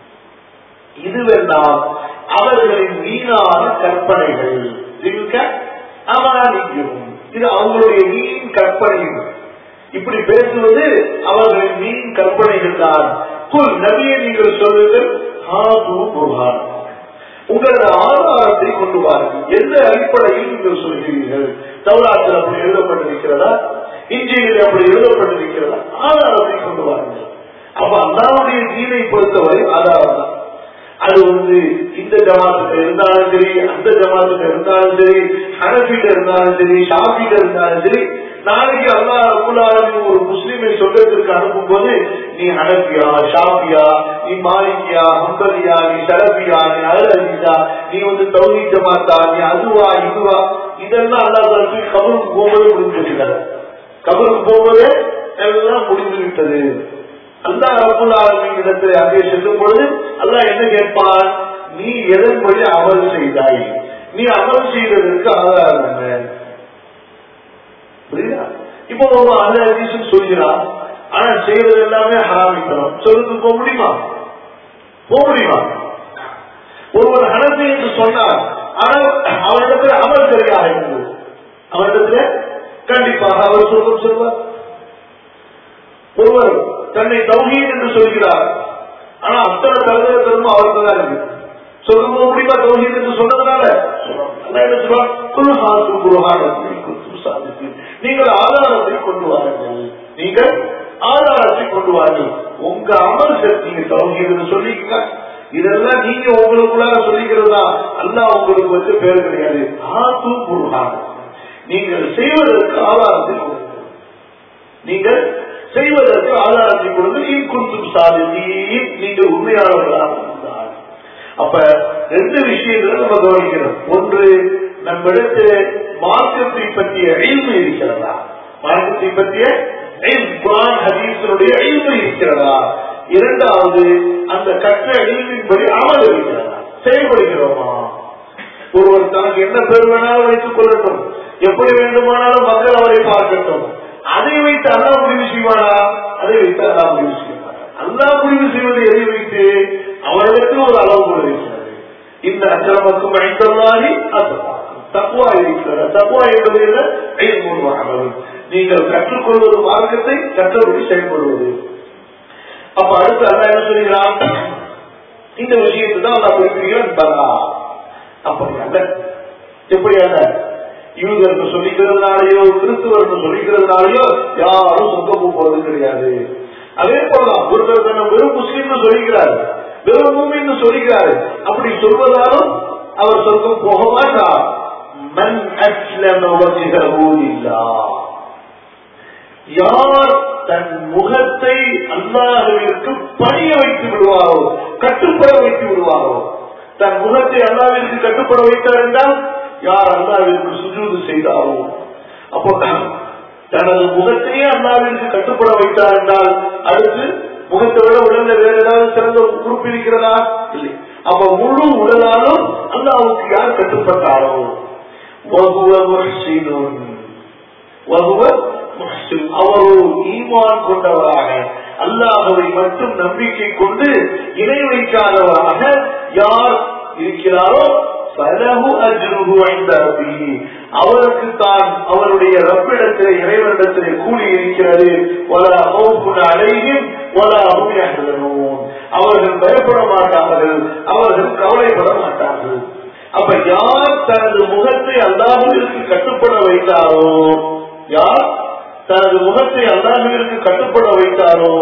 இதுவெல்லாம் அவர்களின் வீணான கற்பனைகள் தில்க அமானியுகும் இது அவங்களுடைய வீண் கற்பனைகள் இப்படி பேசுவது அவர்களின் வீண் கற்பனைகள் தான் குல் நபியை நீங்கள் சொல்லுங்கள் ஹாபு புர்ஹான் உங்களது ஆதாரத்தை கொண்டு வாருங்கள் எந்த அடிப்படையில் நீங்கள் சொல்கிறீர்கள் தவறாத்தில் அப்படி எழுதப்பட்டிருக்கிறதா இஞ்சியில் அப்படி எழுதப்பட்டிருக்கிறதா ஆதாரத்தை கொண்டு வாருங்கள் அப்ப அல்லாவுடைய தீனை பொறுத்தவரை ஆதாரம் தான் அது வந்து இந்த ஜமாத்துல இருந்தாலும் சரி அந்த ஜமாத்துல இருந்தாலும் சரி ஹனபிட்ட இருந்தாலும் சரி ஷாபிட்ட இருந்தாலும் சரி நாளைக்கு அல்லா ரபுல்லாலும் ஒரு முஸ்லீமை சொர்க்கத்திற்கு அனுப்பும் போது நீ ஹனபியா ஷாபியா நீ மாலிகியா ஹம்பலியா நீ ஷரபியா நீ அகரபியா நீ வந்து தௌஹி ஜமாத்தா நீ அதுவா இதுவா இதெல்லாம் அல்லா தரப்பு கபருக்கு போகும்போதே முடிஞ்சு வச்சுட்டாரு கபருக்கு போகும்போதே எல்லாம் முடிந்து விட்டது அல்லா ரபுல்லாவின் இடத்துல அங்கே செல்லும் பொழுது அல்லாஹ் என்ன கேட்பான் நீ எதன்படி அமல் செய்தாய் நீ அமல் செய்ததற்கு ஆதாரம் என்ன புரியுதா இப்போ நம்ம அந்த ஹதீஸும் சொல்கிறான் ஆனா செய்வது எல்லாமே ஹராமிக்கணும் சொல்லுக்கு போக முடியுமா போக முடியுமா ஒருவர் ஹனபி என்று சொன்னார் ஆனால் அவரிடத்துல அமல் சரியாக இருந்தது அவரிடத்துல கண்டிப்பாக அவர் சொல்லும் சொல்வார் ஒருவர் தன்னை தௌஹீத் என்று சொல்கிறார் ஆனா அத்தனை தலைவர்களும் அவருக்கு தான் இருக்கு சொல்ல முடியுமா தௌஹீத் என்று சொன்னதுனால நீங்கள் ஆதாரத்தை கொண்டு வாருங்கள் நீங்கள் ஆதாரத்தை கொண்டு வாருங்கள் உங்க அமல் சக்திங்க தௌஹீத் என்று சொல்லிக்க இதெல்லாம் நீங்க உங்களுக்குள்ளார சொல்லிக்கிறதா அல்லா உங்களுக்கு வச்ச பேர் கிடையாது ஆத்து புருகான் நீங்கள் செய்வதற்கு ஆதாரத்தை கொடுங்கள் நீங்கள் செய்வதற்கு ஆதாரத்தை கொடுத்து இன்குந்தும் சாதித்தி நீங்கள் உண்மையாளர்களாக இருந்தால் அப்ப ரெண்டு விஷயங்களை நம்ம கவனிக்கிறோம் ஒன்று நம்மிடத்தில் மார்க்கத்தை பற்றிய அழிவு இருக்கிறதா மார்க்கத்தை பற்றிய ஹதீசனுடைய அழிவு இருக்கிறதா இரண்டாவது அந்த கற்ற அழிவின்படி அமல் இருக்கிறதா செயல்படுகிறோமா ஒருவர் தனக்கு என்ன பேர் வேணாலும் வைத்துக் கொள்ளட்டும் எப்படி வேண்டுமானாலும் மக்கள் அவரை பார்க்கட்டும் அதை வைத்து அல்லா முடிவு செய்வானா அதை வைத்து அல்லா முடிவு செய்வானா அல்லா முடிவு செய்வது எதை வைத்து அவரிடத்தில் ஒரு அளவு கூட இருக்கிறது இந்த அக்கிரமக்கும் அழைத்தல்லாரி தக்குவா இருக்கிறது தக்குவா என்பது என்ன ஐநூறு நீங்கள் கற்றுக்கொள்வது மார்க்கத்தை கற்றபடி செயல்படுவது அப்ப அடுத்து அல்லா என்ன சொல்கிறான் இந்த விஷயத்தை தான் நான் குறிப்பிடுகிறேன் தரா அப்படி அல்ல எப்படி அல்ல யூதர்கள் சொல்லிக்கிறதுனாலயோ கிறிஸ்துவர்கள் சொல்லிக்கிறதுனாலயோ யாரும் சொர்க்கம் போறது கிடையாது அதே போலதான் ஒருத்தர் தன்னை வெறும் முஸ்லீம்னு சொல்லிக்கிறார் வெறும் மூமின்னு சொல்லிக்கிறாரு அப்படி சொல்வதாலும் அவர் சொர்க்கம் போக மாட்டார் மன் அஸ்லம வஜ்ஹஹு லில்லாஹ் யார் தன் முகத்தை அல்லாஹ்விற்கு பணிய வைத்து விடுவாரோ கட்டுப்பட வைத்து விடுவாரோ தன் முகத்தை அல்லாஹ்விற்கு கட்டுப்பட வைத்தார் என்றால் யார் அல்லாஹ்விற்கு சுஜூது செய்தாரோ அப்போ தனது முகத்தையே அல்லாவிற்கு கட்டுப்பட வைத்தார் என்றால் அடுத்து முகத்தை விட உடல்ல வேற ஏதாவது சிறந்த உறுப்பு இருக்கிறதா இல்லை அப்ப முழு உடலாலும் அல்லாவுக்கு யார் கட்டுப்பட்டாரோ வகுவ முஹ்சினுன். வகுவ முஹ்சின். அவரோ ஈமான் கொண்டவராக அல்லாஹவை மட்டும் நம்பிக்கை கொண்டு இணை வைக்காதவராக யார் இருக்கிறாரோ பலகு அஜ்ருஹு ஐந்த ரப்பிஹி. அவருக்கு தான் அவருடைய ரப்பிடத்திலே இறைவனிடத்திலே கூலி இருக்கிறது வலா ஹௌஃபுன் அலைஹிம் வலா ஹும் யஹ்சனூன். அவர்கள் பயப்பட மாட்டார்கள் அவர்கள் கவலைப்பட மாட்டார்கள் அப்ப யார் தனது முகத்தை அல்லாஹுவிற்கு கட்டுப்பட வைத்தாரோ யார் தனது முகத்தை அல்லாஹுவிற்கு கட்டுப்பட வைத்தாரோ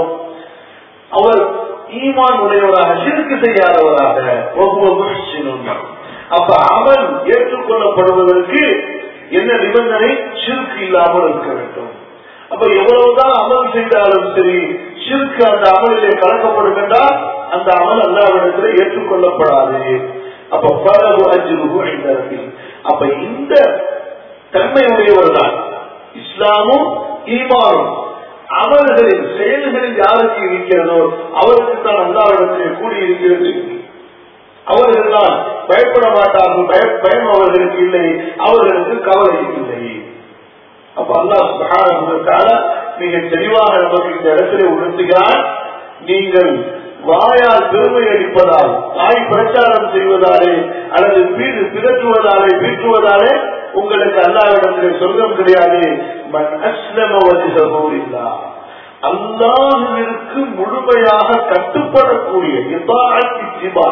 அவர் ஈமான் உடையவராக சிறுக்கு செய்யாதவராக ஒவ்வொரு முஹ்சினுன். அப்ப அமல் ஏற்றுக்கொள்ளப்படுவதற்கு என்ன நிபந்தனை சிறுக்கு இல்லாமல் இருக்க வேண்டும் அப்ப எவ்வளவுதான் அமல் செய்தாலும் சரி சிறுக்கு அந்த அமலிலே கலக்கப்படும் என்றால் அந்த அமல் அல்லாவிடத்தில் ஏற்றுக்கொள்ளப்படாது அப்ப பலவு அஜுருகு ஐந்தரத்தில் அப்ப இந்த தன்மையுடையவர் தான் இஸ்லாமும் ஈமானும் அமல்களில் செயல்களில் யாருக்கு இருக்கிறதோ அவருக்கு தான் அல்லாவிடத்தில் கூடியிருக்கிறது அவர்கள் தான் பயப்பட மாட்டார்கள் பய- பயம் அவர்களுக்கு இல்லை அவர்களுக்கு கவலை இல்லை அப்ப அல்லாஹ் சுப்ஹானஹு வ தஆலா மிக தெளிவாக நமக்கு இந்த இடத்திலே உணர்த்துகிறார் நீங்கள் வாயால் பெருமை அடிப்பதால் வாய் பிரச்சாரம் செய்வதாலே அல்லது வீடு பிதற்றுவதாலே பீற்றுவதாலே உங்களுக்கு அல்லாவிடத்திலே சொர்க்கம் கிடையாது மன் அஸ்லம வஜ்ஹஹு லில்லாஹ். அல்லாஹுவிற்கு முழுமையாக கட்டுப்படக்கூடிய இபாஅத் இத்திபா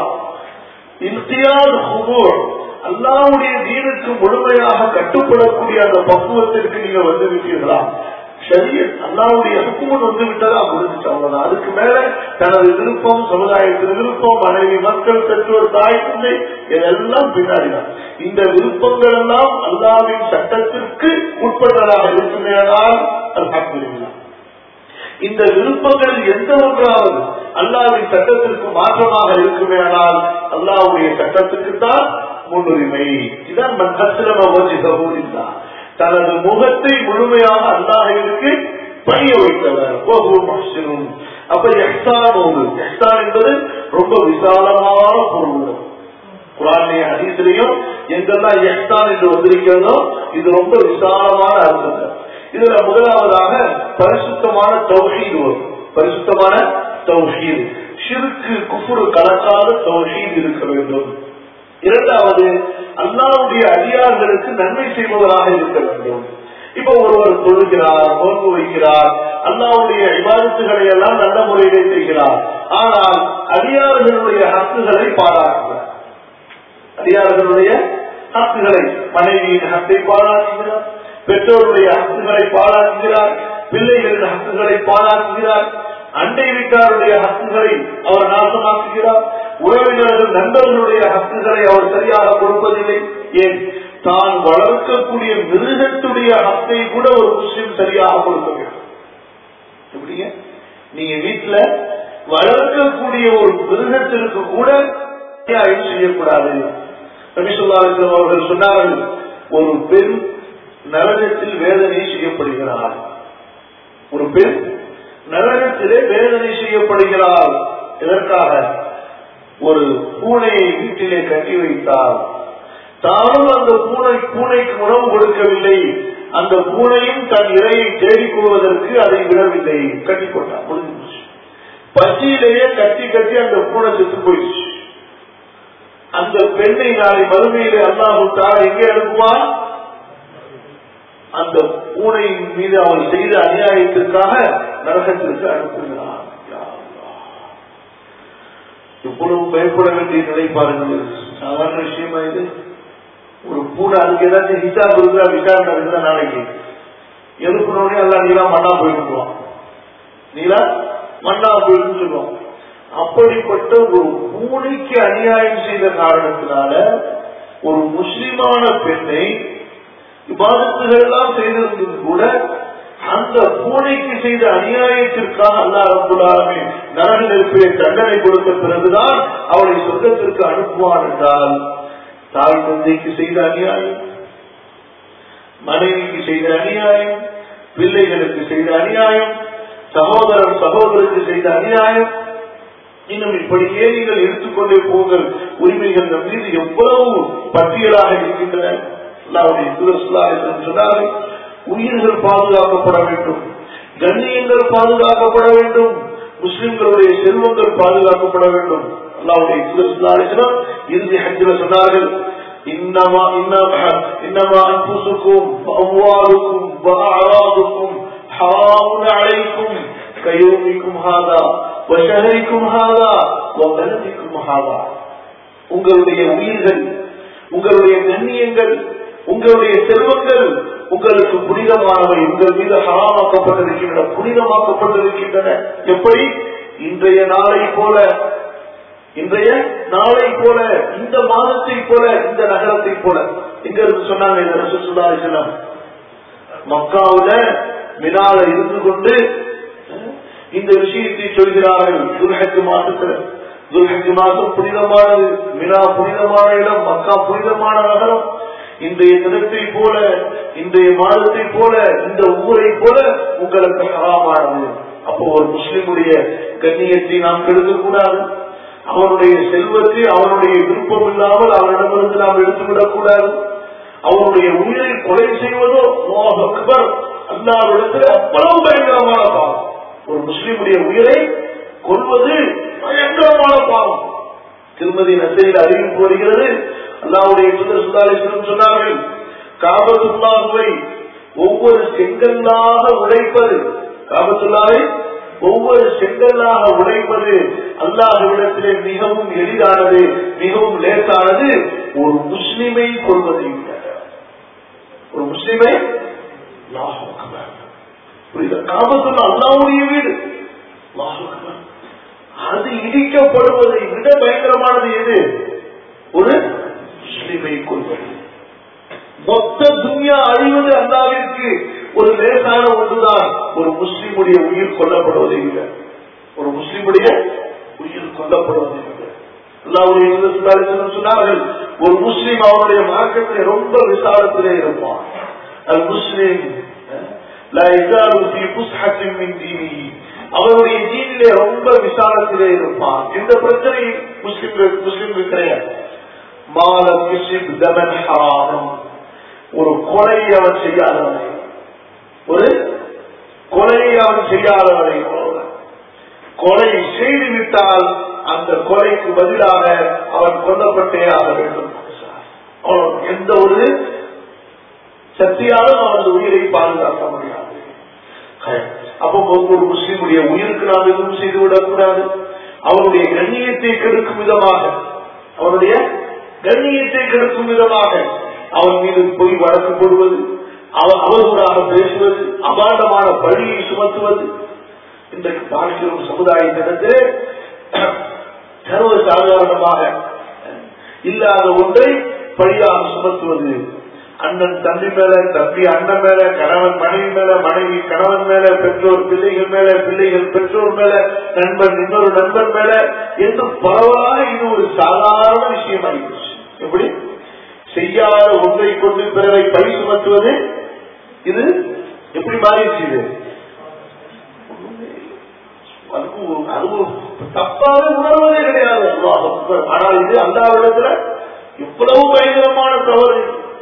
இன்சியால் ஹுபூர் அல்லாவுடைய தீனுக்கு முழுமையாக கட்டுப்படக்கூடிய அந்த பக்குவத்திற்கு நீங்க வந்து விட்டீர்களா சரிய அல்லாவுடைய ஹுக்குமன் வந்து விட்டதா முடிஞ்சுச்சு அவ்வளவுதான் அதுக்கு மேல தனது விருப்பம் சமுதாயத்தின் விருப்பம் மனைவி மக்கள் பெற்றோர் தாய் தந்தை இதெல்லாம் பின்னாடிதான் இந்த விருப்பங்கள் எல்லாம் அல்லாவின் சட்டத்திற்கு உட்பட்டதாக இருக்குமேனால் அல்ஹம்துலில்லாஹ் இந்த விருப்பங்கள் எந்த ஒன்றாவது அல்லாவின் சட்டத்திற்கு மாற்றமாக இருக்குமேயானால் அல்லாவுடைய சட்டத்துக்கு தான் முன்னுரிமை இதான் மன்ஹஸ்ரம வஜ்ஹஹு தனது முகத்தை முழுமையாக அல்லாஹிற்கு பணிய வைத்தவர் வஹு முஹ்சினுன். அப்ப எஹ்சானோடு எஹ்சான் என்பது ரொம்ப விசாலமான பொருள் குரானே ஹதீஸ்லயும் எங்கெல்லாம் எஹ்சான் என்று வந்திருக்கிறதோ இது ரொம்ப விசாலமான அர்த்தம் இதுல முதலாவதாக பரிசுத்தமான தௌஹீத் வரும் பரிசுத்தமான தௌஹீத் ஷிருக்கு குஃபுரு கலக்காத தௌஹீத் இருக்க வேண்டும் இரண்டாவது அல்லாவுடைய அடியார்களுக்கு நன்மை செய்பவராக இருக்க வேண்டும் இப்ப ஒருவர் தொழுகிறார் நோன்பு வைக்கிறார் அல்லாவுடைய விவாதத்துகளை எல்லாம் நல்ல முறையிலே செய்கிறார் ஆனால் அடியார்களுடைய ஹக்குகளை பாராட்டுகிறார் அடியார்களுடைய ஹக்குகளை மனைவியின் ஹக்கை பாராட்டுகிறார் பெற்றோருடைய ஹக்குகளை பாராட்டுகிறார் பிள்ளைகளின் ஹக்குகளை பாராட்டுகிறார் அண்டை வீட்டாருடைய ஹக்குகளை அவர் நாசமாக்குகிறார் உறவினர்கள் நண்பர்களுடைய ஹக்குகளை அவர் சரியாக கொடுப்பதில்லை ஏன் தான் வளர்க்கக்கூடிய மிருகத்துடைய ஹக்கை கூட ஒரு முஸ்லிம் சரியாக கொடுக்க வேண்டும் எப்படிங்க நீங்க வீட்டுல வளர்க்கக்கூடிய ஒரு மிருகத்திற்கு கூட அநியாயம் செய்யக்கூடாது நபிசுல்லாஸ்லம் அவர்கள் சொன்னார்கள் ஒரு பெண் நரகத்தில் வேதனை செய்யப்படுகிறார் ஒரு பெண் நரகத்திலே வேதனை செய்யப்படுகிறார் இதற்காக ஒரு பூனையை வீட்டிலே கட்டி வைத்தார் தானும் அந்த பூனை பூனைக்கு உணவு கொடுக்கவில்லை அந்த பூனையும் தன் இரையை தேடிக் கொள்வதற்கு அதை விடவில்லை கட்டி போட்டார் முடிஞ்சு போச்சு. பசியிலேயே கட்டி கட்டி அந்த பூனை செத்து போயிடுச்சு அந்த பெண்ணை நாளை மறுமையிலே அல்லாஹு தாரா எங்கே அனுப்புவான் அந்த பூனையின் மீது அவன் செய்த அநியாயத்திற்காக நரகத்திற்கு அனுப்புகிறான் யா அல்லாஹ். இவ்வளவு பயப்பட வேண்டிய நிலை பாருங்கள் சாதாரண விஷயமா இது ஒரு பூனை அதுக்கு ஏதாச்சும் ஹிசாப் இருக்குதா விசாரணை இருக்குதா நாளைக்கு எழுப்பினோடனே எல்லாம் நீலா மண்ணா போயிட்டுருவான் நீலா மன்னாபுரின்னு சொல்லுவோம் அப்படிப்பட்ட ஒரு பூனைக்கு அநியாயம் செய்த காரணத்தினால ஒரு முஸ்லிமான பெண்ணை விவாதத்துகள் எல்லாம் செய்திருந்தும் கூட அந்த பூனைக்கு செய்த அநியாயத்திற்காக அல்லா ரபுல்லாலுமே நரக நெருப்பிலே தண்டனை கொடுத்த பிறகுதான் அவளை சொர்க்கத்திற்கு அனுப்புவான் என்றால் தாய் தந்தைக்கு செய்த அநியாயம் மனைவிக்கு செய்த அநியாயம் பிள்ளைகளுக்கு செய்த அநியாயம் சகோதரன் சகோதரருக்கு செய்த அநியாயம் இன்னும் இப்படியே நீங்கள் எடுத்துக்கொண்டே போங்கள் உரிமைகள் நம் மீது எவ்வளவு பட்டியலாக இருக்கின்றன அல்லாவுடைய தூரசுல்லாஹ் சொன்னார்கள் உயிர்கள் பாதுகாக்கப்பட வேண்டும் கண்ணியங்கள் பாதுகாக்கப்பட வேண்டும் முஸ்லிம்களுடைய செல்வங்கள் பாதுகாக்கப்பட வேண்டும் அல்லாவுடைய தூரசுல்லாஹ் இறுதி ஹஜ்ஜில் சொன்னார்கள் إنما إنما إنما أنفسكم وأموالكم وأعراضكم حرام عليكم كيومكم هذا وشهركم هذا وبلدكم هذا உங்களுடைய உயிர்கள் உங்களுடைய கண்ணியங்கள் உங்களுடைய செல்வங்கள் உங்களுக்கு புனிதமானவை உங்கள் மீது ஹராமாக்கப்பட்டிருக்கின்றன புனிதமாக்கப்பட்டிருக்கின்றன எப்படி இன்றைய நாளை போல இன்றைய நாளை போல இந்த மாதத்தை போல இந்த நகரத்தை போல எங்க இருந்து சொன்னாங்க இந்த ரசூலுல்லாஹி மக்காவுல மினால இருந்து கொண்டு இந்த விஷயத்தை சொல்கிறார்கள் துல்ஹஜ் மாசத்துல துல்ஹஜ் மாசம் புனிதமானது மினா புனிதமான இடம் மக்கா புனிதமான நகரம் இன்றைய தினத்தை போல இன்றைய மாதத்தை போல இந்த ஊரை போல உங்களுக்கு ஹராமானது அப்போ ஒரு முஸ்லிமுடைய கண்ணியத்தை நாம் கெடுக்க கூடாது அவனுடைய செல்வத்தை அவனுடைய விருப்பம் இல்லாமல் அவனிடமிருந்து நாம் எடுத்துவிடக் கூடாது அவனுடைய உயிரை கொலை செய்வதோ அக்பர் அல்லாவிடத்தில் அவ்வளவு பயங்கரமான பாவம் ஒரு முஸ்லிமுடைய உயிரை கொள்வது பயங்கரமான பாவம் திருமதி நசையில் அறிவிப்பு வருகிறது அல்லாவுடைய சுந்தர சுதாரிசனம் சொன்னார்கள் காபத்துல்லாஹுவை ஒவ்வொரு செங்கல்லாக உடைப்பது காபத்துல்லாவை ஒவ்வொரு செங்கல்லாக உடைப்பது அல்லாஹ்விடத்திலே மிகவும் எளிதானது மிகவும் லேசானது ஒரு முஸ்லிமை கொள்வதை விட ஒரு முஸ்லிமை புரியுதா காபத்துள்ள அல்லாவுடைய வீடு அது இடிக்கப்படுவதை விட பயங்கரமானது எது ஒரு முஸ்லிமை கொள்வது மொத்த துன்யா அழிவது அல்லாவிற்கு ஒரு லேசான ஒன்றுதான் ஒரு முஸ்லிமுடைய உயிர் கொல்லப்படுவதை விட ஒரு முஸ்லிமுடைய உயிர் கொல்லப்படுவதை விட அல்லாவுடைய சொன்னார்கள் ஒரு முஸ்லீம் அவருடைய மார்க்கத்திலே ரொம்ப விசாலத்திலே இருப்பான் அது முஸ்லீம் அவருடைய தீனிலே ரொம்ப விசாலத்திலே இருப்பான் எந்த பிரச்சனையும் முஸ்லிம்கள் முஸ்லிம்கள் கிடையாது மாலம் தமன் ஹராமம் ஒரு கொலை அவன் செய்யாதவனை ஒரு கொலையை அவன் செய்யாதவனை கொலை செய்து விட்டால் அந்த கொலைக்கு பதிலாக அவன் கொல்லப்பட்டே ஆக வேண்டும் அவன் எந்த ஒரு சக்தியாலும் அவனது உயிரை பாதுகாக்க முடியாது அப்போ ஒவ்வொரு முஸ்லீமுடைய உயிருக்கு நாம் எதுவும் செய்து விடக்கூடாது அவனுடைய கண்ணியத்தை கெடுக்கும் விதமாக அவனுடைய கண்ணியத்தை கெடுக்கும் விதமாக அவன் மீது பொய் வழக்கு போடுவது அவன் அவதூறாக பேசுவது அபாண்டமான பழியை சுமத்துவது இன்றைக்கு பார்க்கிறோம் சமுதாயத்திடத்தில் சர்வ சாதாரணமாக இல்லாத ஒன்றை பழியாக சுமத்துவது அண்ணன் தம்பி மேல தம்பி அண்ணன் மேல கணவன் மனைவி மேல மனைவி கணவன் மேல பெற்றோர் பிள்ளைகள் மேல பிள்ளைகள் பெற்றோர் மேல நண்பன் இன்னொரு நண்பன் மேல என்று பரவலாக இது ஒரு சாதாரண விஷயம் ஆகிடுச்சு எப்படி செய்யாத ஒன்றை கொண்டு பிறரை பழி சுமத்துவது இது எப்படி மாறிடுச்சு இது அது தப்பாக உணர்வதே கிடையாது ஆனால் இது அந்த இடத்துல இவ்வளவு பயங்கரமான தவறு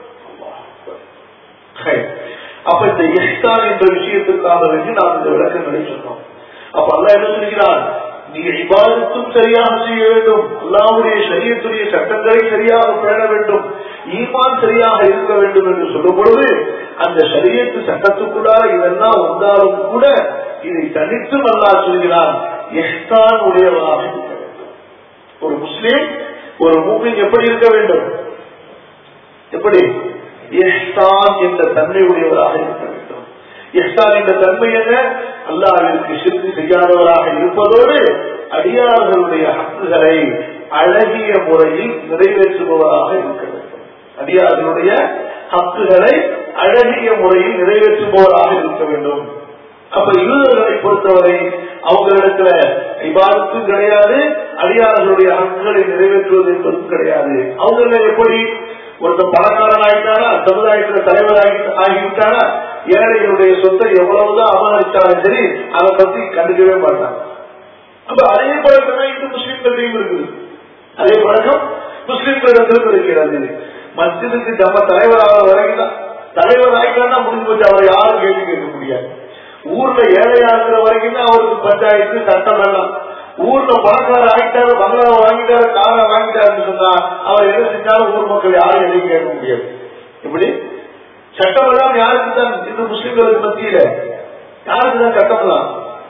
அப்ப இந்த எஸ்தான் என்ற விஷயத்துக்காக வேண்டி நாம் இந்த விளக்கங்களை சொன்னோம் அப்ப அல்ல என்ன சொல்கிறான் நீ இபாதத்தும் சரியாக செய்ய வேண்டும் அல்லாவுடைய சரியத்துடைய சட்டங்களை சரியாக பேண வேண்டும் ஈமான் சரியாக இருக்க வேண்டும் என்று சொல்லும் பொழுது அந்த சரியத்து சட்டத்துக்குள்ளார இதெல்லாம் வந்தாலும் கூட இதை தனித்து நல்லா சொல்கிறான் எஸ்தான் உடையவராக இருக்க வேண்டும் ஒரு முஸ்லீம் ஒரு மூமின் எப்படி இருக்க வேண்டும் எப்படி எஸ்தான் என்ற தன்மை உடையவராக இருக்க வேண்டும் எஸ்தான் என்ற தன்மை என்ன அல்லாவிற்கு சிறுதி செய்யாதவராக இருப்பதோடு அடியார்களுடைய ஹக்குகளை அழகிய முறையில் நிறைவேற்றுபவராக இருக்க வேண்டும் அடியார்களுடைய ஹக்குகளை அழகிய முறையில் நிறைவேற்றுபவராக இருக்க வேண்டும் அப்ப யூதர்களை பொறுத்தவரை அவங்களிடத்துல இபாதத்தும் கிடையாது அடியார்களுடைய ஹக்குகளை நிறைவேற்றுவது என்பதும் கிடையாது அவங்கள எப்படி ஒருத்தர் பணக்காரன் ஆகிட்டானா சமுதாயத்துல தலைவர் ஆகி- ஆகிவிட்டானா ஏழைகளுடைய சொத்தை எவ்வளவுதான் அபகரிச்சாலும் சரி அதை பத்தி கண்டுக்கவே மாட்டாங்க அப்ப அதே பழக்கம் தான் இந்த முஸ்லிம்கள்டையும் இருக்குது அதே பழக்கம் முஸ்லிம்களிடத்திலும் இருக்கிறது மஸ்ஜிதுக்கு நம்ம தலைவராக வரைக்கும் தான் தலைவர் ஆகிட்டான்னா முடிஞ்சு போச்சு அவரை யாரும் கேள்வி கேட்க முடியாது ஊர்ல ஏழையா இருக்கிற வரைக்கும் தான் அவருக்கு பஞ்சாயத்து சட்டம் எல்லாம் ஊர்ல பணக்கார ஆகிட்டாரு பங்களாவை வாங்கிட்டாரு காரை வாங்கிட்டாருன்னு சொன்னா அவர் என்ன செஞ்சாலும் ஊர் மக்கள் யாரும் எதையும் கேட்க முடியாது இப்படி சட்டம் எல்லாம் யாருக்கு தான் இந்த முஸ்லிம்களுக்கு மத்தியில யாருக்கு தான் சட்டம் எல்லாம்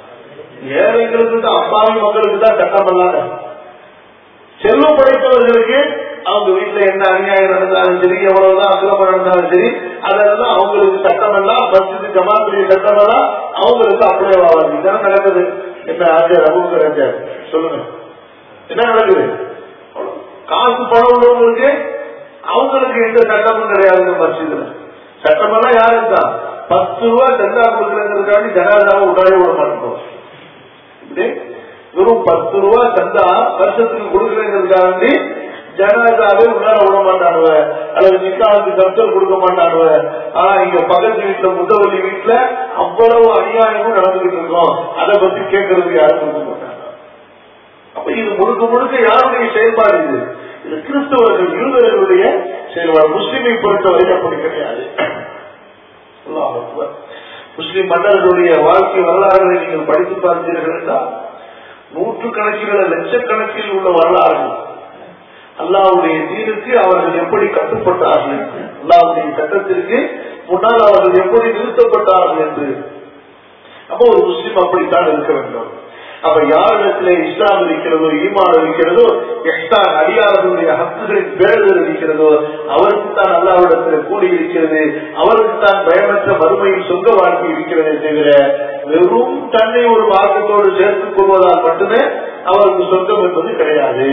ஏழைகளுக்கு தான் அப்பாவி மக்களுக்கு தான் சட்டம் எல்லாம் செல்வம் படைத்தவர்களுக்கு அவங்க வீட்டுல என்ன அநியாயம் நடந்தாலும் சரி எவ்வளவுதான் அக்கிரமம் நடந்தாலும் சரி அதெல்லாம் அவங்களுக்கு சட்டம் எல்லாம் பஸ்ஸுக்கு ஜமாத்துடைய சட்டம் எல்லாம் அவங்களுக்கு அப்படியே ஆகாது இதான நடக்குது என்ன ஆச்சார் அபுக்கர் சொல்லுங்க என்ன நடக்குது காசு பணம் உள்ளவங்களுக்கு அவங்களுக்கு எந்த சட்டமும் கிடையாது மசிதுல சட்டமெல்லாம் யாருக்கு தான் பத்து ரூபா சந்தா கொடுக்கறதுக்காண்டி ஜனாதாவை உடனே விட மாட்டோம் இப்படி வெறும் பத்து ரூபா சந்தா வருஷத்துக்கு கொடுக்கறதுக்காண்டி ஜனாதாவே உன்னால விட மாட்டானுவ அல்லது நிக்காவுக்கு கருத்தல் கொடுக்க மாட்டானுவ ஆனா இங்க பக்கத்து வீட்டுல முத்தவல்லி வீட்டுல அவ்வளவு அநியாயமும் நடந்துகிட்டு இருக்கோம் அதை பத்தி கேட்கறதுக்கு யாரும் கொடுக்க மாட்டாங்க அப்ப இது முழுக்க முழுக்க யாருடைய செயல்பாடு இது இது கிறிஸ்தவர்கள் யூதர்களுடைய செயல்பாடு முஸ்லிமை பொறுத்தவரை அப்படி கிடையாது அல்லாஹ் அக்பர். முஸ்லிம் மன்னர்களுடைய வாழ்க்கை வரலாறுகளை நீங்கள் படித்து பார்த்தீர்கள் என்றால் நூற்று கணக்கில் லட்சக்கணக்கில் உள்ள வரலாறு அல்லாவுடைய தீனுக்கு அவர்கள் எப்படி கட்டுப்பட்டார்கள் அல்லாவுடைய சட்டத்திற்கு முன்னால் அவர்கள் எப்படி நிறுத்தப்பட்டார்கள் என்று அப்போ ஒரு முஸ்லிம் அப்படித்தான் இருக்க வேண்டும் அப்ப யாரிடத்துல இஸ்லாம் இருக்கிறதோ ஈமான் இருக்கிறதோ எஹ்தான் அடியார்களுடைய ஹக்குகளின் பேறுதல் இருக்கிறதோ அவருக்கு தான் அல்லாவிடத்துல கூடி இருக்கிறது அவருக்கு தான் பயமற்ற மறுமையில் சொந்த வாழ்க்கை இருக்கிறதே தவிர வெறும் தன்னை ஒரு மார்க்கத்தோடு சேர்த்துக் கொள்வதால் மட்டுமே அவருக்கு சொந்தம் என்பது கிடையாது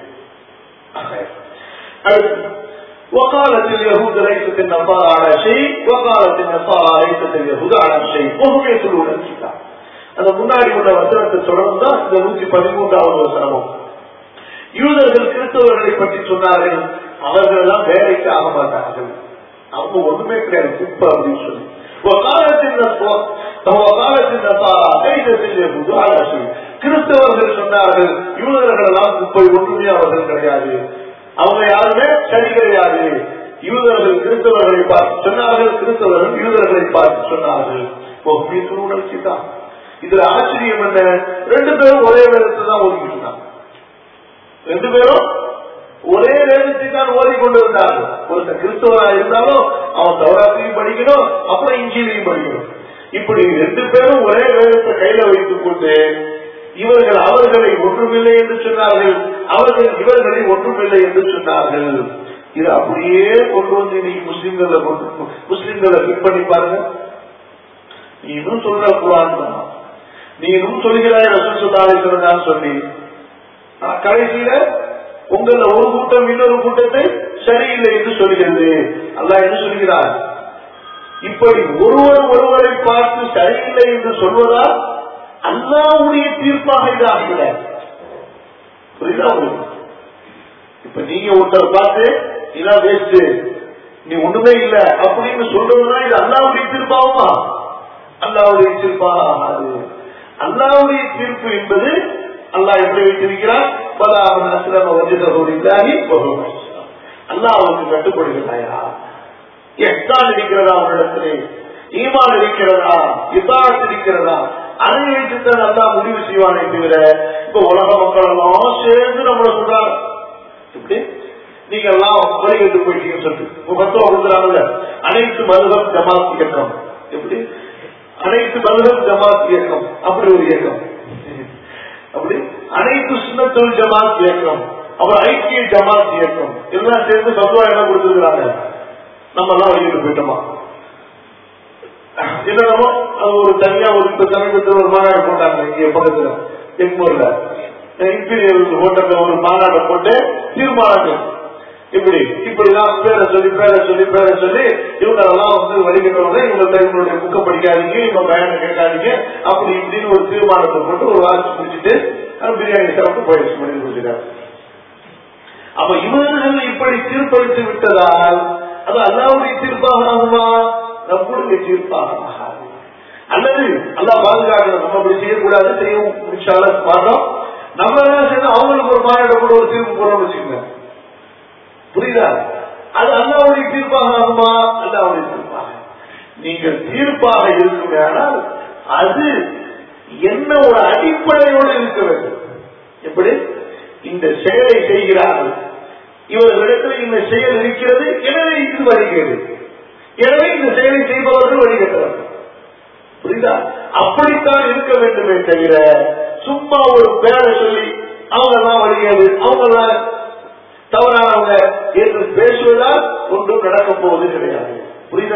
அடுத்து وقالت اليهود ليست النصارى على شيء وقالت النصارى ليست اليهود على شيء وهم يتلون الكتاب அந்த முன்னாடி உள்ள வசனத்தை தொடர்ந்து தான் இந்த நூத்தி பதிமூன்றாவது வசனமும் யூதர்கள் கிறிஸ்தவர்களை பற்றி சொன்னார்கள் அவர்கள் எல்லாம் வேலைக்கு ஆக மாட்டார்கள் அவங்க ஒண்ணுமே கிடையாது குப்பை அப்படின்னு சொல்லி وقالت النصارى وقالت النصارى ليست اليهود على شيء கிறிஸ்தவர்கள் சொன்னார்கள் யூதர்கள் எல்லாம் குப்பை ஒன்றுமே அவர்கள் கிடையாது அவங்க யாருமே சரி கிடையாது யூதர்கள் கிறிஸ்தவர்களை பார்த்து சொன்னார்கள் கிறிஸ்தவர்கள் யூதர்களை பார்த்து சொன்னார்கள் தான் இதுல ஆச்சரியம் என்ன ரெண்டு பேரும் ஒரே வேதத்தை தான் ஓதிக்கிட்டு இருந்தாங்க ரெண்டு பேரும் ஒரே வேதத்தை தான் ஓதி கொண்டு இருந்தார்கள் ஒருத்தர் கிறிஸ்தவரா இருந்தாலும் அவன் தவறாத்தையும் படிக்கணும் அப்புறம் இஞ்சிலையும் படிக்கணும் இப்படி ரெண்டு பேரும் ஒரே வேதத்தை கையில வைத்துக் கொண்டு இவர்கள் அவர்களை ஒன்றுமில்லை என்று சொன்னார்கள் அவர்கள் இவர்களை ஒன்றுமில்லை என்று சொன்னார்கள் இது அப்படியே கொண்டு வந்து இன்னைக்கு முஸ்லிம்களை கொண்டு முஸ்லிம்களை பிக் பண்ணி பாருங்க நீ இன்னும் சொல்ற குரான் தான் நீ இன்னும் சொல்கிறாய் ரசூல் சொல்லாதான் சொல்லி ஆனா கடைசியில உங்கள ஒரு கூட்டம் இன்னொரு கூட்டத்தை சரியில்லை என்று சொல்கிறது அல்லாஹ் என்ன சொல்கிறார் இப்படி ஒருவர் ஒருவரை பார்த்து சரியில்லை என்று சொல்வதால் அல்லாவுடைய தீர்ப்பாக இது ஆகல புரியுதா உங்களுக்கு இப்ப நீங்க ஒருத்தர் பார்த்து இதான் வேஸ்ட் நீ ஒண்ணுமே இல்ல அப்படின்னு சொல்றதுனா இது அல்லாவுடைய தீர்ப்பாகுமா அல்லாவுடைய தீர்ப்பாக ஆகாது அல்லாவுடைய தீர்ப்பு என்பது அல்லாஹ் எப்படி வைத்திருக்கிறார் பல அவன் அஸ்லம வஜிதோடு இல்லாமி அல்லாஹ் அவனுக்கு கட்டுப்படுகிறாயா எஹ்தான் இருக்கிறதா அவனிடத்திலே ஈமான் இருக்கிறதா இதாத் இருக்கிறதா அதை வைத்துத்தான் நல்லா முடிவு செய்வானே தவிர இப்ப உலக மக்கள் எல்லாம் சேர்ந்து நம்மள சொல்றாங்க இப்படி நீங்க எல்லாம் வழிகட்டு போயிட்டீங்கன்னு சொல்லிட்டு பத்துவா கொடுக்குறாங்கல்ல அனைத்து மதுகம் ஜமாத் இயக்கம் எப்படி அனைத்து மதுகம் ஜமாத் இயக்கம் அப்படி ஒரு இயக்கம் அப்படி அனைத்து சுண்ணத்தொழில் ஜமாத் இயக்கம் அப்புறம் ஐக்கிய ஜமாத் இயக்கம் எல்லாம் சேர்ந்து பத்துவா என்ன கொடுத்துருக்காங்க நம்ம எல்லாம் வழிகிட்டு போயிட்டோமா என்னமோ அது ஒரு தனியா ஒரு இப்ப சமீபத்தில் ஒரு மாநாடு போட்டாங்க இங்க பக்கத்துல எக்மூர்ல இம்பீரியல் ஹோட்டல்ல ஒரு மாநாடு போட்டு தீர்மானம் இப்படி இப்படிதான் பேரை சொல்லி பேரை சொல்லி பேரை சொல்லி இவங்க எல்லாம் வந்து வழிகட்டவங்க இவங்க இவங்களுடைய புக்க படிக்காதீங்க இவங்க பயண கேட்காதீங்க அப்படி இப்படின்னு ஒரு தீர்மானத்தை போட்டு ஒரு வாட்சி பிடிச்சிட்டு பிரியாணி சாப்பிட்டு போயிடுச்சு முடிவு பிடிச்சிட்டாங்க அப்ப இவர்கள் இப்படி தீர்ப்பளித்து விட்டதால் அது அல்லாவுடைய தீர்ப்பாக ஆகுமா நம்முடைய தீர்ப்பாக ஆகாது அல்லது அல்லா பாதுகாக்கணும் நம்ம அப்படி செய்யக்கூடாது செய்ய முடிச்சால மாட்டோம் நம்ம என்ன செய்யணும் அவங்களுக்கு ஒரு மாநில கூட ஒரு தீர்ப்பு போறோம் வச்சுக்கோங்க புரியுதா அது அல்லாவுடைய தீர்ப்பாக ஆகுமா அல்லாவுடைய தீர்ப்பாக நீங்கள் தீர்ப்பாக இருக்குமே ஆனால் அது என்ன ஒரு அடிப்படையோடு இருக்க வேண்டும் எப்படி இந்த செயலை செய்கிறார்கள் இவர்களிடத்தில் இந்த செயல் இருக்கிறது எனவே இது வருகிறது எனவே இந்த செயலை செய்பவர்கள் வழிகட்டவர்கள் புரியுதா அப்படித்தான் இருக்க வேண்டுமே தவிர சும்மா ஒரு பேரை சொல்லி அவங்க எல்லாம் வழியாது அவங்க எல்லாம் தவறானவங்க என்று பேசுவதால் ஒன்றும் நடக்கப் போவது கிடையாது புரியுதா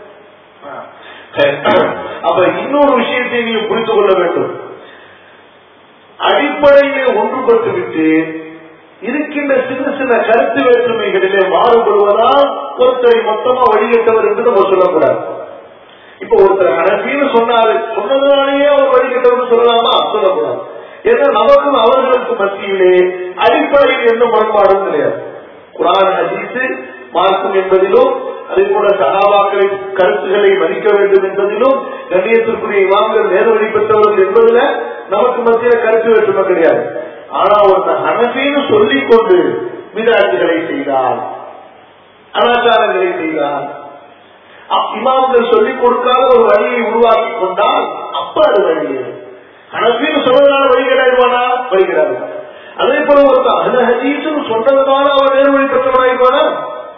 அப்ப இன்னொரு விஷயத்தை நீங்க புரிந்து கொள்ள வேண்டும் அடிப்படையிலே ஒன்றுபட்டு விட்டு இருக்கின்ற சின்ன சின்ன கருத்து வேற்றுமைகளிலே மாறுபடுவதால் ஒருத்தரை மொத்தமா வழிகட்டவர் என்று நம்ம சொல்லக்கூடாது இப்ப ஒருத்தர் அனசின்னு சொன்னாரு சொன்னதுனாலேயே அவர் வழிகட்டவர் சொல்லலாமா சொல்லக்கூடாது ஏன்னா நமக்கும் அவர்களுக்கு மத்தியிலே அடிப்படையில் எந்த முரண்பாடும் கிடையாது குரான் ஹதீஸு மார்க்கம் என்பதிலும் அதே போல சகாபாக்களை கருத்துக்களை மதிக்க வேண்டும் என்பதிலும் கண்ணியத்திற்குரிய இமாம்கள் நேர்வழி பெற்றவர்கள் என்பதுல நமக்கு மத்தியில கருத்து வேற்றுமை கிடையாது ஆனா ஒருத்தன் ஹனபின்னு சொல்லிக் கொண்டு விதாட்டுகளை செய்தார் அனாச்சாரங்களை செய்தார் இமாம்கள் சொல்லிக் கொடுக்காத ஒரு வழியை உருவாக்கி கொண்டால் அப்ப அது வழியே ஹனபின்னு சொல்றதுனால வழிகடாயிருவானா வழிகடாது அதே போல ஒருத்தன் அன ஹதீஸ்னு சொன்னதுனால அவன் நேர்வழி பெற்றவனாயிருவானா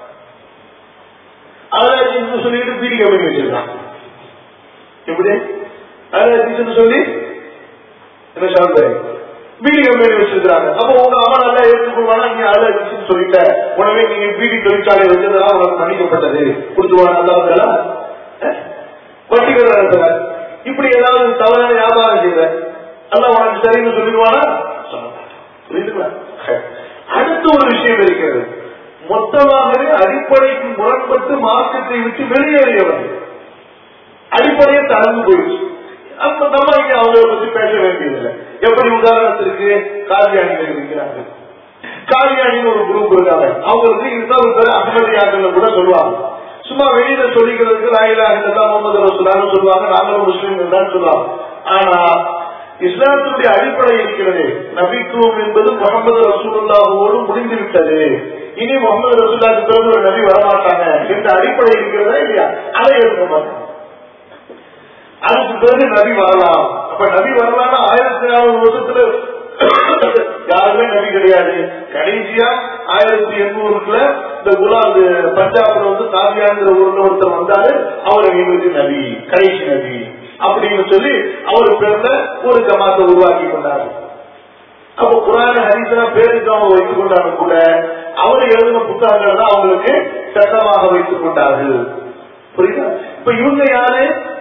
அதான் சொல்லிட்டு பீடி கம்பெனி வச்சிருக்கான் எப்படி அதான் சொல்லி என்ன சொல்றேன் பீடி கம்பெனி வச்சிருக்காங்க அப்ப உங்க அவன் நல்லா ஏற்றுக்கொள்வானா நீ அதான் சொல்லிட்ட உடனே நீங்க பீடி தொழிற்சாலை வச்சதெல்லாம் உனக்கு மன்னிக்கப்பட்டது கொடுத்துவானா நல்லா வட்டிகள் நடத்துற இப்படி ஏதாவது தவறான வியாபாரம் செய்த அதான் உனக்கு சரின்னு சொல்லிடுவானா புரியுதுங்களா அடுத்த ஒரு விஷயம் இருக்கிறது மொத்தமாகவே அடிப்படைக்கு முரண்பட்டு மார்க்கத்தை விட்டு வெளியேறியவர் அடிப்படையை தளர்ந்து போயிடுச்சு அப்ப நம்ம இங்க அவங்களை பத்தி பேச வேண்டியதில்லை எப்படி உதாரணத்திற்கு காதியானிகள் இருக்கிறார்கள் காதியானின்னு ஒரு குரூப் இருக்காங்க அவங்களுக்கு இதுதான் ஒரு பேர் அகமதியாக்கள் கூட சொல்லுவாங்க சும்மா வெளியில சொல்லிக்கிறதுக்கு லாயிலாக இருந்தா முகமது ரசூலான்னு சொல்லுவாங்க நாங்களும் முஸ்லீம் தான் சொல்லுவாங்க ஆனா இஸ்லாத்தினுடைய அடிப்படை இருக்கிறது நபித்துவம் என்பது முகமது ரசூல்லாவோடு முடிந்து விட்டது இனி முகமது ரசூல்லாக்கு பிறகு ஒரு நபி வரமாட்டாங்க என்ற அடிப்படை இருக்கிறதா இல்லையா அதை எடுக்க மாட்டாங்க அதுக்கு பிறகு நபி வரலாம் அப்ப நபி வரலாம்னா ஆயிரத்தி நானூறு வருஷத்துல யாருமே நபி கிடையாது கடைசியா ஆயிரத்தி எண்ணூறுக்குள்ள இந்த குலா இந்த பஞ்சாப்ல வந்து தாதியாங்கிற ஊர்ல ஒருத்தர் வந்தாரு அவர் எங்களுக்கு நபி கடைசி நபி அப்படின்னு சொல்லி அவர் பிறந்த ஒரு ஜமாத்தை உருவாக்கி கொண்டாரு அப்ப குரான ஹரிசனா பேருக்கு அவங்க வைத்துக் கொண்டாலும் கூட அவர் எழுதின புத்தகங்கள் தான் அவங்களுக்கு சட்டமாக வைத்துக் கொண்டார்கள் புரியுதா இப்ப இவங்க யாரு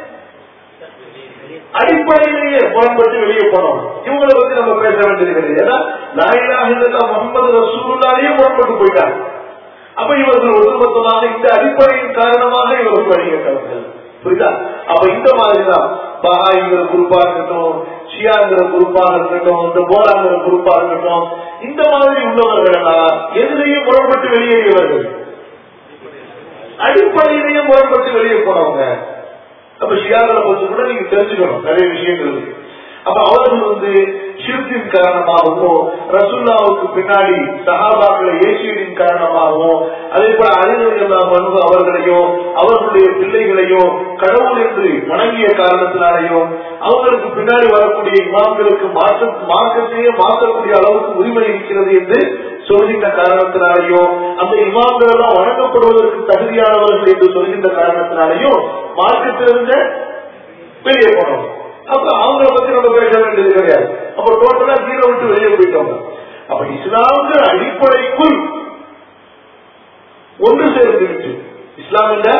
அடிப்படையிலேயே புறம்பட்டு வெளியே போனோம் இவங்களை பத்தி நம்ம பேச வேண்டியது கிடையாது ஏன்னா நாயிலாக முகமது ரசூல்லாலேயே புறம்பட்டு போயிட்டாங்க அப்ப இவர்கள் ஒட்டுமொத்தமாக இந்த அடிப்படையின் காரணமாக இவர்கள் வழிகட்டவர்கள் புரியுதா அப்ப இந்த மாதிரிதான் பஹாய்ங்கிற குரூப்பா இருக்கட்டும் ஷியாங்கிற குரூப்பா இருக்கட்டும் இந்த போராங்கிற குரூப்பா இருக்கட்டும் இந்த மாதிரி உள்ளவர்கள் எல்லாம் எதிரையும் முரண்பட்டு வெளியேறியவர்கள் அடிப்படையிலேயே முரண்பட்டு வெளியே போனவங்க அப்ப ஷியாக்களை பற்றி கூட நீங்க தெரிஞ்சுக்கணும் நிறைய விஷயங்கள் இருக்கு அப்ப அவர்கள் வந்து ஷிர்கின் காரணமாகவும் ரசுல்லாவுக்கு பின்னாடி சஹாபாக்களை ஏசியதின் காரணமாகவும் அதே போல அறிஞர்கள் மனு அவர்களையும் அவர்களுடைய பிள்ளைகளையும் கடவுள் என்று வணங்கிய காரணத்தினாலேயும் அவங்களுக்கு பின்னாடி வரக்கூடிய இமாம்களுக்கு மாற்ற மார்க்கத்தையே மாற்றக்கூடிய அளவுக்கு உரிமை இருக்கிறது என்று சொல்கின்ற காரணத்தினாலேயும் அந்த இமாம்கள் எல்லாம் வணங்கப்படுவதற்கு தகுதியானவர்கள் என்று சொல்கின்ற காரணத்தினாலேயும் மார்க்கத்திலிருந்து வெளியே போனோம் அப்ப அவங்கள பத்தி நம்ம பேச வேண்டியது கிடையாது அப்ப டோட்டலா கீழே விட்டு வெளியே போயிட்டோம் அப்ப இஸ்லாமுக்கு அடிப்படைக்குள் ஒன்று சேர்ந்துருச்சு இஸ்லாம் என்ற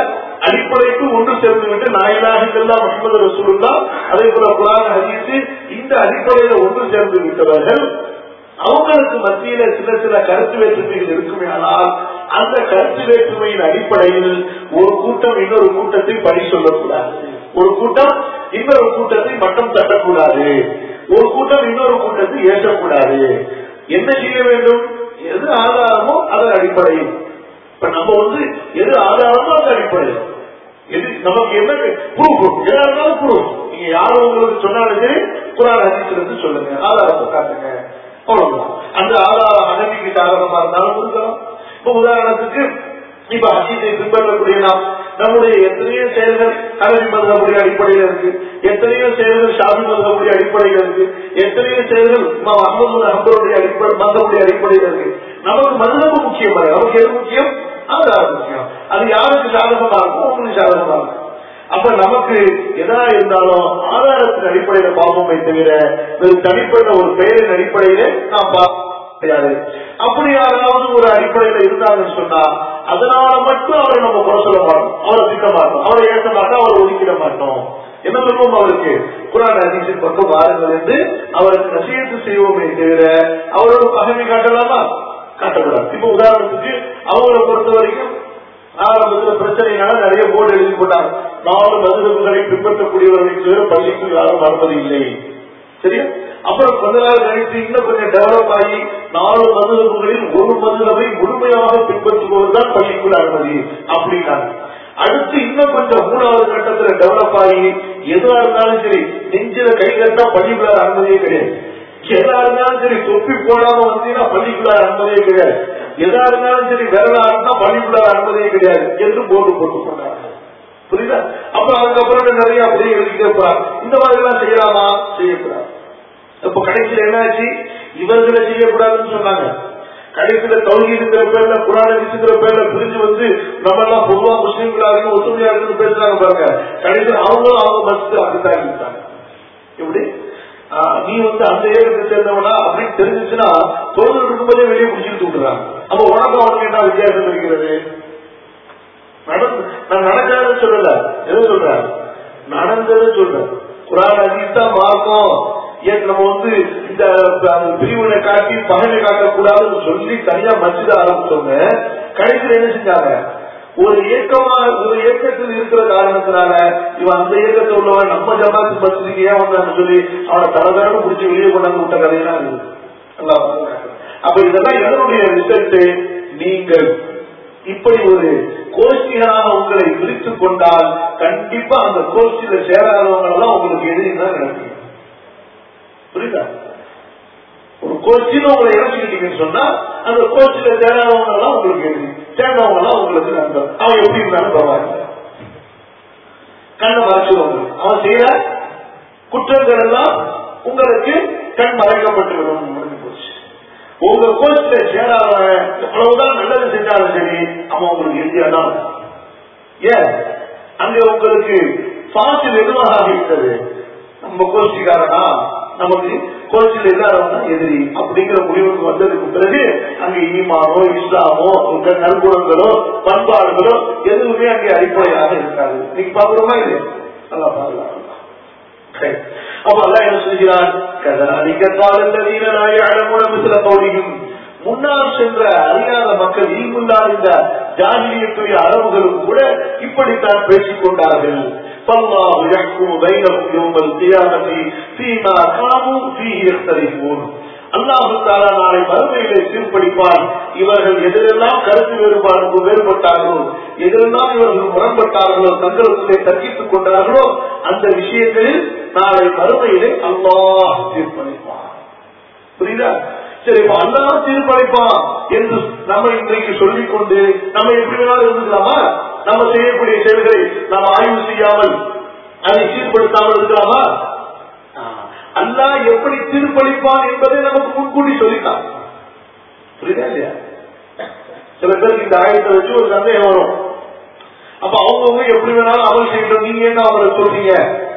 அடிப்படைக்கு ஒன்று சேர்ந்து விட்டு நாயிலாக முகமது ரசூலுல்லா அதே போல குரான் ஹதீஸ் இந்த அடிப்படையில ஒன்று சேர்ந்து விட்டவர்கள் அவங்களுக்கு மத்தியில சில சில கருத்து வேற்றுமைகள் இருக்குமே ஆனால் அந்த கருத்து வேற்றுமையின் அடிப்படையில் ஒரு கூட்டம் இன்னொரு கூட்டத்தை பழி சொல்லக்கூடாது ஒரு கூட்டம் இன்னொரு கூட்டத்தை மட்டம் தட்டக்கூடாது ஒரு கூட்டம் இன்னொரு கூட்டத்தை ஏற்றக்கூடாது என்ன செய்ய வேண்டும் எது ஆதாரமோ அதன் அடிப்படையில் இப்ப நம்ம வந்து எது ஆதாரமோ அந்த அடிப்படையில் எது நமக்கு என்ன ப்ரூஃப் எதா இருந்தாலும் ப்ரூஃப் நீங்க யாரும் உங்களுக்கு சொன்னாலும் சரி குரான் ஹதீஸ்ல இருந்து சொல்லுங்க ஆதாரத்தை காட்டுங்க அவ்வளவுதான் அந்த ஆதாரம் அகதிக்கு சாதகமா இருந்தாலும் இருக்கலாம் இப்ப உதாரணத்துக்கு இப்ப ஹதீஸை பின்பற்றக்கூடிய நாம் நம்முடைய எத்தனையோ செயல்கள் கல்வி மதுகப்புடைய அடிப்படையில் இருக்கு எத்தனையோ செயல்கள் ஷாபி மதுகப்புடைய அடிப்படையில் இருக்கு எத்தனையோ செயல்கள் அஹமது அஹம்பருடைய அடிப்படை மதமுடைய அடிப்படையில் இருக்கு நமக்கு மதுகப்பு முக்கியம் நமக்கு எது முக்கியம் ஆதாரம் முக்கியம் அது யாருக்கு சாதகமா இருக்கும் உங்களுக்கு சாதகமா இருக்கும் அப்ப நமக்கு எதா இருந்தாலும் ஆதாரத்தின் அடிப்படையில பார்ப்போமே தவிர வெறும் தனிப்பட்ட ஒரு பெயரின் அடிப்படையில நாம் கிடையாது அப்படி யாராவது ஒரு அடிப்படையில இருந்தாங்கன்னு சொன்னா அதனால மட்டும் அவரை நம்ம குறை சொல்ல மாட்டோம் அவரை திட்ட மாட்டோம் அவரை ஏற்ற மாட்டோம் அவரை ஒதுக்கிட மாட்டோம் என்ன சொல்லுவோம் அவருக்கு குரான் அதிசயம் பக்கம் வாருங்கள் என்று அவருக்கு நசியத்து செய்வோமே தவிர அவரோட பகமை காட்டலாமா காட்டக்கூடாது இப்ப உதாரணத்துக்கு அவங்களை பொறுத்த வரைக்கும் ஆரம்பத்துல பிரச்சனைனால நிறைய போர்டு எழுதி போட்டாங்க நாலு மதுரவுகளை பின்பற்றக்கூடியவர்களுக்கு தவிர பள்ளிக்கு யாரும் அனுமதி இல்லை சரியா அப்புறம் கொஞ்ச நாள் கழித்து இன்னும் கொஞ்சம் டெவலப் ஆகி நாலு மதுரவுகளில் ஒரு மதுரவை முழுமையாக பின்பற்றுவதுதான் பள்ளிக்குள்ள அனுமதி அப்படின்னாங்க அடுத்து இன்னும் கொஞ்சம் மூணாவது கட்டத்துல டெவலப் ஆகி எதுவா இருந்தாலும் சரி நெஞ்சில கை கட்டா பள்ளிக்குள்ள அனுமதியே கிடையாது எதா இருந்தாலும் சரி தொப்பி போடாம வந்தீங்கன்னா பள்ளிக்குள்ள அனுமதியே கிடையாது எதா இருந்தாலும் சரி விரலா இருந்தா பள்ளிக்குள்ள அனுமதியே கிடையாது என்று போட்டு போட்டு போனாங்க புரியுதா அப்புறம் அதுக்கப்புறம் நிறைய அப்படியே எழுதிட்டே போறாங்க இந்த மாதிரி எல்லாம் செய்யலாமா செய்யக்கூடாது இப்ப கடைசியில் என்னாச்சு இவர்களை செய்யக்கூடாதுன்னு சொன்னாங்க கடைசியில தௌஹீதுங்கிற பேர்ல குரானிசுங்கிற பேர்ல பிரிஞ்சு வந்து நம்ம எல்லாம் பொதுவா முஸ்லீம்களா இருக்கு ஒத்துமையா இருக்குன்னு பேசுறாங்க பாருங்க கடைசியில் அவங்களும் அவங்க மஸ்து அப்படித்தான் இருந்தாங்க எப்படி நீ வந்து அந்த ஏகத்தை சேர்ந்தவனா அப்படின்னு தெரிஞ்சிச்சுன்னா தொழில் இருக்கும்போதே வெளியே பிடிச்சிட்டு விட்டுறாங்க அப்ப உனக்கு அவனுக்கு என்ன வித்தியாசம் இருக்கிறது நான் நடக்காதுன்னு சொல்லல எது சொல்றேன் நடந்தது சொல்றேன் குரான் அதிகத்தா மார்க்கம் ஏன் நம்ம வந்து இந்த பிரிவினை காட்டி பகைமை காட்டக்கூடாதுன்னு சொல்லி தனியா மசித ஆரம்பிச்சவங்க கடைசியில் என்ன செஞ்சாங்க ஒரு இயக்கமாக ஒரு இயக்கத்தில் இருக்கிற காரணத்தினால இவன் அந்த இயக்கத்தை உள்ளவன் நம்ம ஜமாத்து மசிதிக்கு ஏன் வந்தான்னு சொல்லி அவனை தரதரம் பிடிச்சி வெளியே கொண்டாந்து விட்ட கதையெல்லாம் இருக்குது அப்ப இதெல்லாம் எதனுடைய ரிசல்ட் நீங்கள் இப்படி ஒரு கோஷ்டிகளாக உங்களை பிரித்துக் கொண்டால் கண்டிப்பா அந்த கோஷ்டியில சேராதவங்க எல்லாம் உங்களுக்கு எதிரி தான் நடக்கும் புரியுதா ஒரு கோச்சில உங்களை இறச்சிக்கிட்டீங்கன்னு சொன்னா அந்த கோச்சில சேராதவங்க எல்லாம் உங்களுக்கு எதிரி சேர்ந்தவங்க எல்லாம் உங்களுக்கு நண்பர் அவன் எப்படி இருந்தாலும் பரவாயில்ல கண்ணை மறைச்சிருவாங்க அவன் செய்யற குற்றங்கள் எல்லாம் உங்களுக்கு கண் மறைக்கப்பட்டு விடும் முடிஞ்சு போச்சு உங்க கோச்சில சேராதவன் எவ்வளவுதான் நல்லது செஞ்சாலும் சரி அவன் உங்களுக்கு எதிரியா தான் ஏன் அங்க உங்களுக்கு பாசில் எதுவாக ஆகிவிட்டது நம்ம கோஷ்டிக்காரனா நமக்கு கோச்சில் இல்லாதவங்க எதிரி அப்படிங்கிற முடிவுக்கு வந்ததுக்கு பிறகு அங்க ஈமானோ இஸ்லாமோ இந்த நற்குணங்களோ பண்பாடுகளோ எதுவுமே அங்கே அடிப்படையாக இருக்காது நீங்க பாக்குறோமா இது நல்லா பாக்கலாம் அப்ப அல்ல என்ன சொல்கிறான் சில பகுதியும் முன்னால் சென்ற அறியாத மக்கள் ஈங்குண்டார் இந்த ஜாகிரியத்துடைய அளவுகளும் கூட இப்படித்தான் பேசிக் கொண்டார்கள் فالله يحكم بينهم يوم القيامة فيما كانوا فيه يختلفون அல்லாஹு தாலா நாளை மறுமையிலே தீர்ப்பளிப்பான் இவர்கள் எதிரெல்லாம் கருத்து வேறுபாடு வேறுபட்டார்களோ எதிரெல்லாம் இவர்கள் முரண்பட்டார்களோ தங்களுக்குள்ளே தர்க்கித்துக் கொண்டார்களோ அந்த விஷயங்களில் நாளை மறுமையிலே அல்லாஹ் தீர்ப்பளிப்பான் புரியுதா சரி இப்ப அல்லாஹ் தீர்ப்பளிப்பான் என்று நம்ம இன்றைக்கு சொல்லிக் கொண்டு நம்ம எப்படி வேணாலும் இருந்துக்கலாமா நம்ம செய்யக்கூடிய செயல்களை நாம் ஆய்வு செய்யாமல் அதை சீர்படுத்தாமல் இருக்கலாமா அல்லாஹ் எப்படி தீர்ப்பளிப்பான் என்பதை நமக்கு முன்கூட்டி சொல்லிட்டான் புரியுதா இல்லையா சில பேருக்கு இந்த ஆயத்தை வச்சு ஒரு சந்தேகம் வரும் அப்ப அவங்கவுங்க எப்படி வேணாலும் அமல் செய்யணும் நீங்க என்ன அவங்களை சொல்றீங்க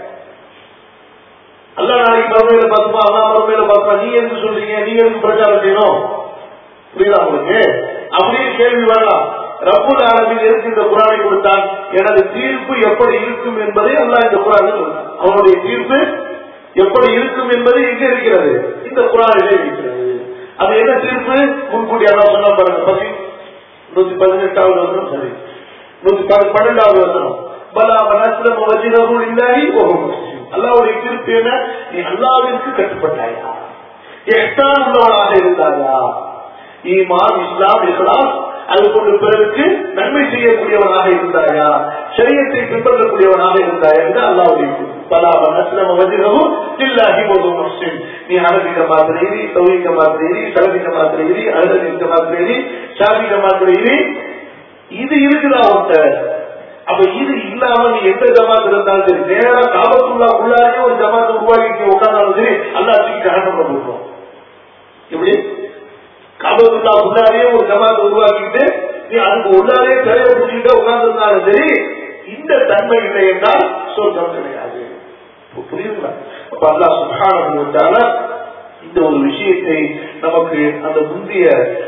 அல்லா நாளைக்கு மறுமையில பார்த்துப்பா அல்லா மறுமையில பார்த்துப்பா நீங்க எதுக்கு சொல்றீங்க நீங்க எதுக்கு பிரச்சாரம் செய்யணும் புரியுதா உங்களுக்கு அப்படியே கேள்வி வரலாம் ரப்புல் ஆலமின் எதுக்கு இந்த குரானை கொடுத்தான் எனது தீர்ப்பு எப்படி இருக்கும் என்பதை அல்லாஹ் இந்த குரானில் சொல்றான் அவனுடைய தீர்ப்பு எப்படி இருக்கும் என்பது எங்க இருக்கிறது இந்த குரானிலே இருக்கிறது அது என்ன தீர்ப்பு முன்கூட்டி அதான் சொன்னா பாருங்க பதி நூத்தி பதினெட்டாவது வசனம் சரி நூத்தி ப- பன்னெண்டாவது வசனம் பலா மனசுலம் வஜினருள் இல்லாஹி ஓஹோ அல்லாவுடைய தீர்ப்பு என்ன நீ அல்லாவிற்கு கட்டுப்பட்டாயா எஹ்தான் உள்ளவனாக இருந்தாயா ஈமான் இஸ்லாம் இஸ்லாம் அது கொண்டு பிறருக்கு நன்மை செய்யக்கூடியவனாக இருந்தாயா சரியத்தை பின்பற்றக்கூடியவனாக இருந்தாயா என்று அல்லாவுடைய பலா மனசுலம் வஜினரும் இல்லாஹி ஓஹோ முஸ்லிம் நீ அரபிக்க மாத்திரையிரி சௌரிக்க மாத்திரையிரி சலபிக்க மாத்திரையிரி அழகிக்க மாத்திரையிரி சாபிக்க மாத்திரையிரி இது இருக்குதா உன்ட்ட அப்ப இது இல்லாம நீ எந்த ஜமாத் இருந்தாலும் சரி நேரா காபத்துள்ளா உள்ளாரே ஒரு ஜமாத் உருவாக்கி உட்கார்ந்தாலும் சரி அல்லாச்சுக்கு கரணம் போட்டுருவோம் எப்படி காபத்துள்ளா உள்ளாரே ஒரு ஜமாத் உருவாக்கிட்டு நீ அதுக்கு உள்ளாரே தலையை பிடிச்சிட்டு உட்கார்ந்துருந்தாலும் சரி இந்த தன்மை இல்லை என்றால் சொர்க்கம் கிடையாது இப்ப புரியுதுங்களா அப்ப அல்லாஹ் சுப்ஹானஹு வ தஆலா இந்த ஒரு விஷயத்தை நமக்கு அந்த முந்தைய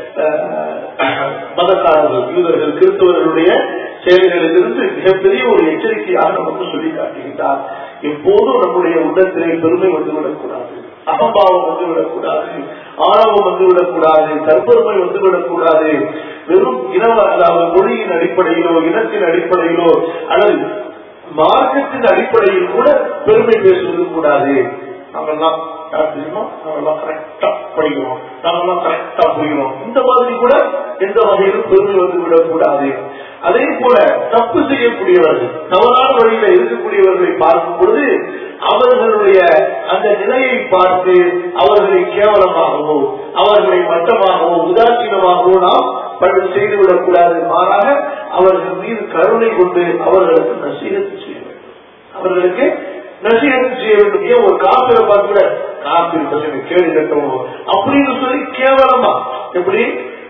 அஹ், மதக்காரர்கள் யூதர்கள் கிறிஸ்தவர்களுடைய செயல்களிலிருந்து மிகப்பெரிய ஒரு எச்சரிக்கையாக நமக்கு சொல்லி காட்டுகின்றார் எப்போதும் நம்முடைய உள்ளத்திலே பெருமை வந்துவிடக்கூடாது அகம்பாவம் வந்துவிடக்கூடாது ஆணவம் வந்துவிடக்கூடாது கற்பெருமை வந்துவிடக்கூடாது வெறும் இனவ அதாவது மொழியின் அடிப்படையிலோ இனத்தின் அடிப்படையிலோ அல்லது மார்க்கத்தின் அடிப்படையில் கூட பெருமை பேசுவது கூடாது நாமெல்லாம் யார் தெரியுமா நாமெல்லாம் கரெக்டா படிக்கிறோம் நாமெல்லாம் கரெக்டா புரிகிறோம் இந்த மாதிரி கூட எந்த வகையிலும் பெருமை வந்து விடக்கூடாது அதே போல தப்பு செய்யக்கூடியவர்கள் தவறான வழியில இருக்கக்கூடியவர்களை பார்க்கும் பொழுது அவர்களுடைய அந்த நிலையை பார்த்து அவர்களை கேவலமாகவோ அவர்களை மட்டமாகவோ உதாசீனமாகவோ நாம் பணி செய்துவிடக் கூடாது மாறாக அவர்கள் மீது கருணை கொண்டு அவர்களுக்கு நசீகத்து செய்ய வேண்டும் அவர்களுக்கு நசீகத்து செய்ய வேண்டும் ஏன் ஒரு காப்பிரை பார்த்து கூட காப்பிரி பசங்க கேள்வி கட்டணும் அப்படின்னு சொல்லி கேவலமா எப்படி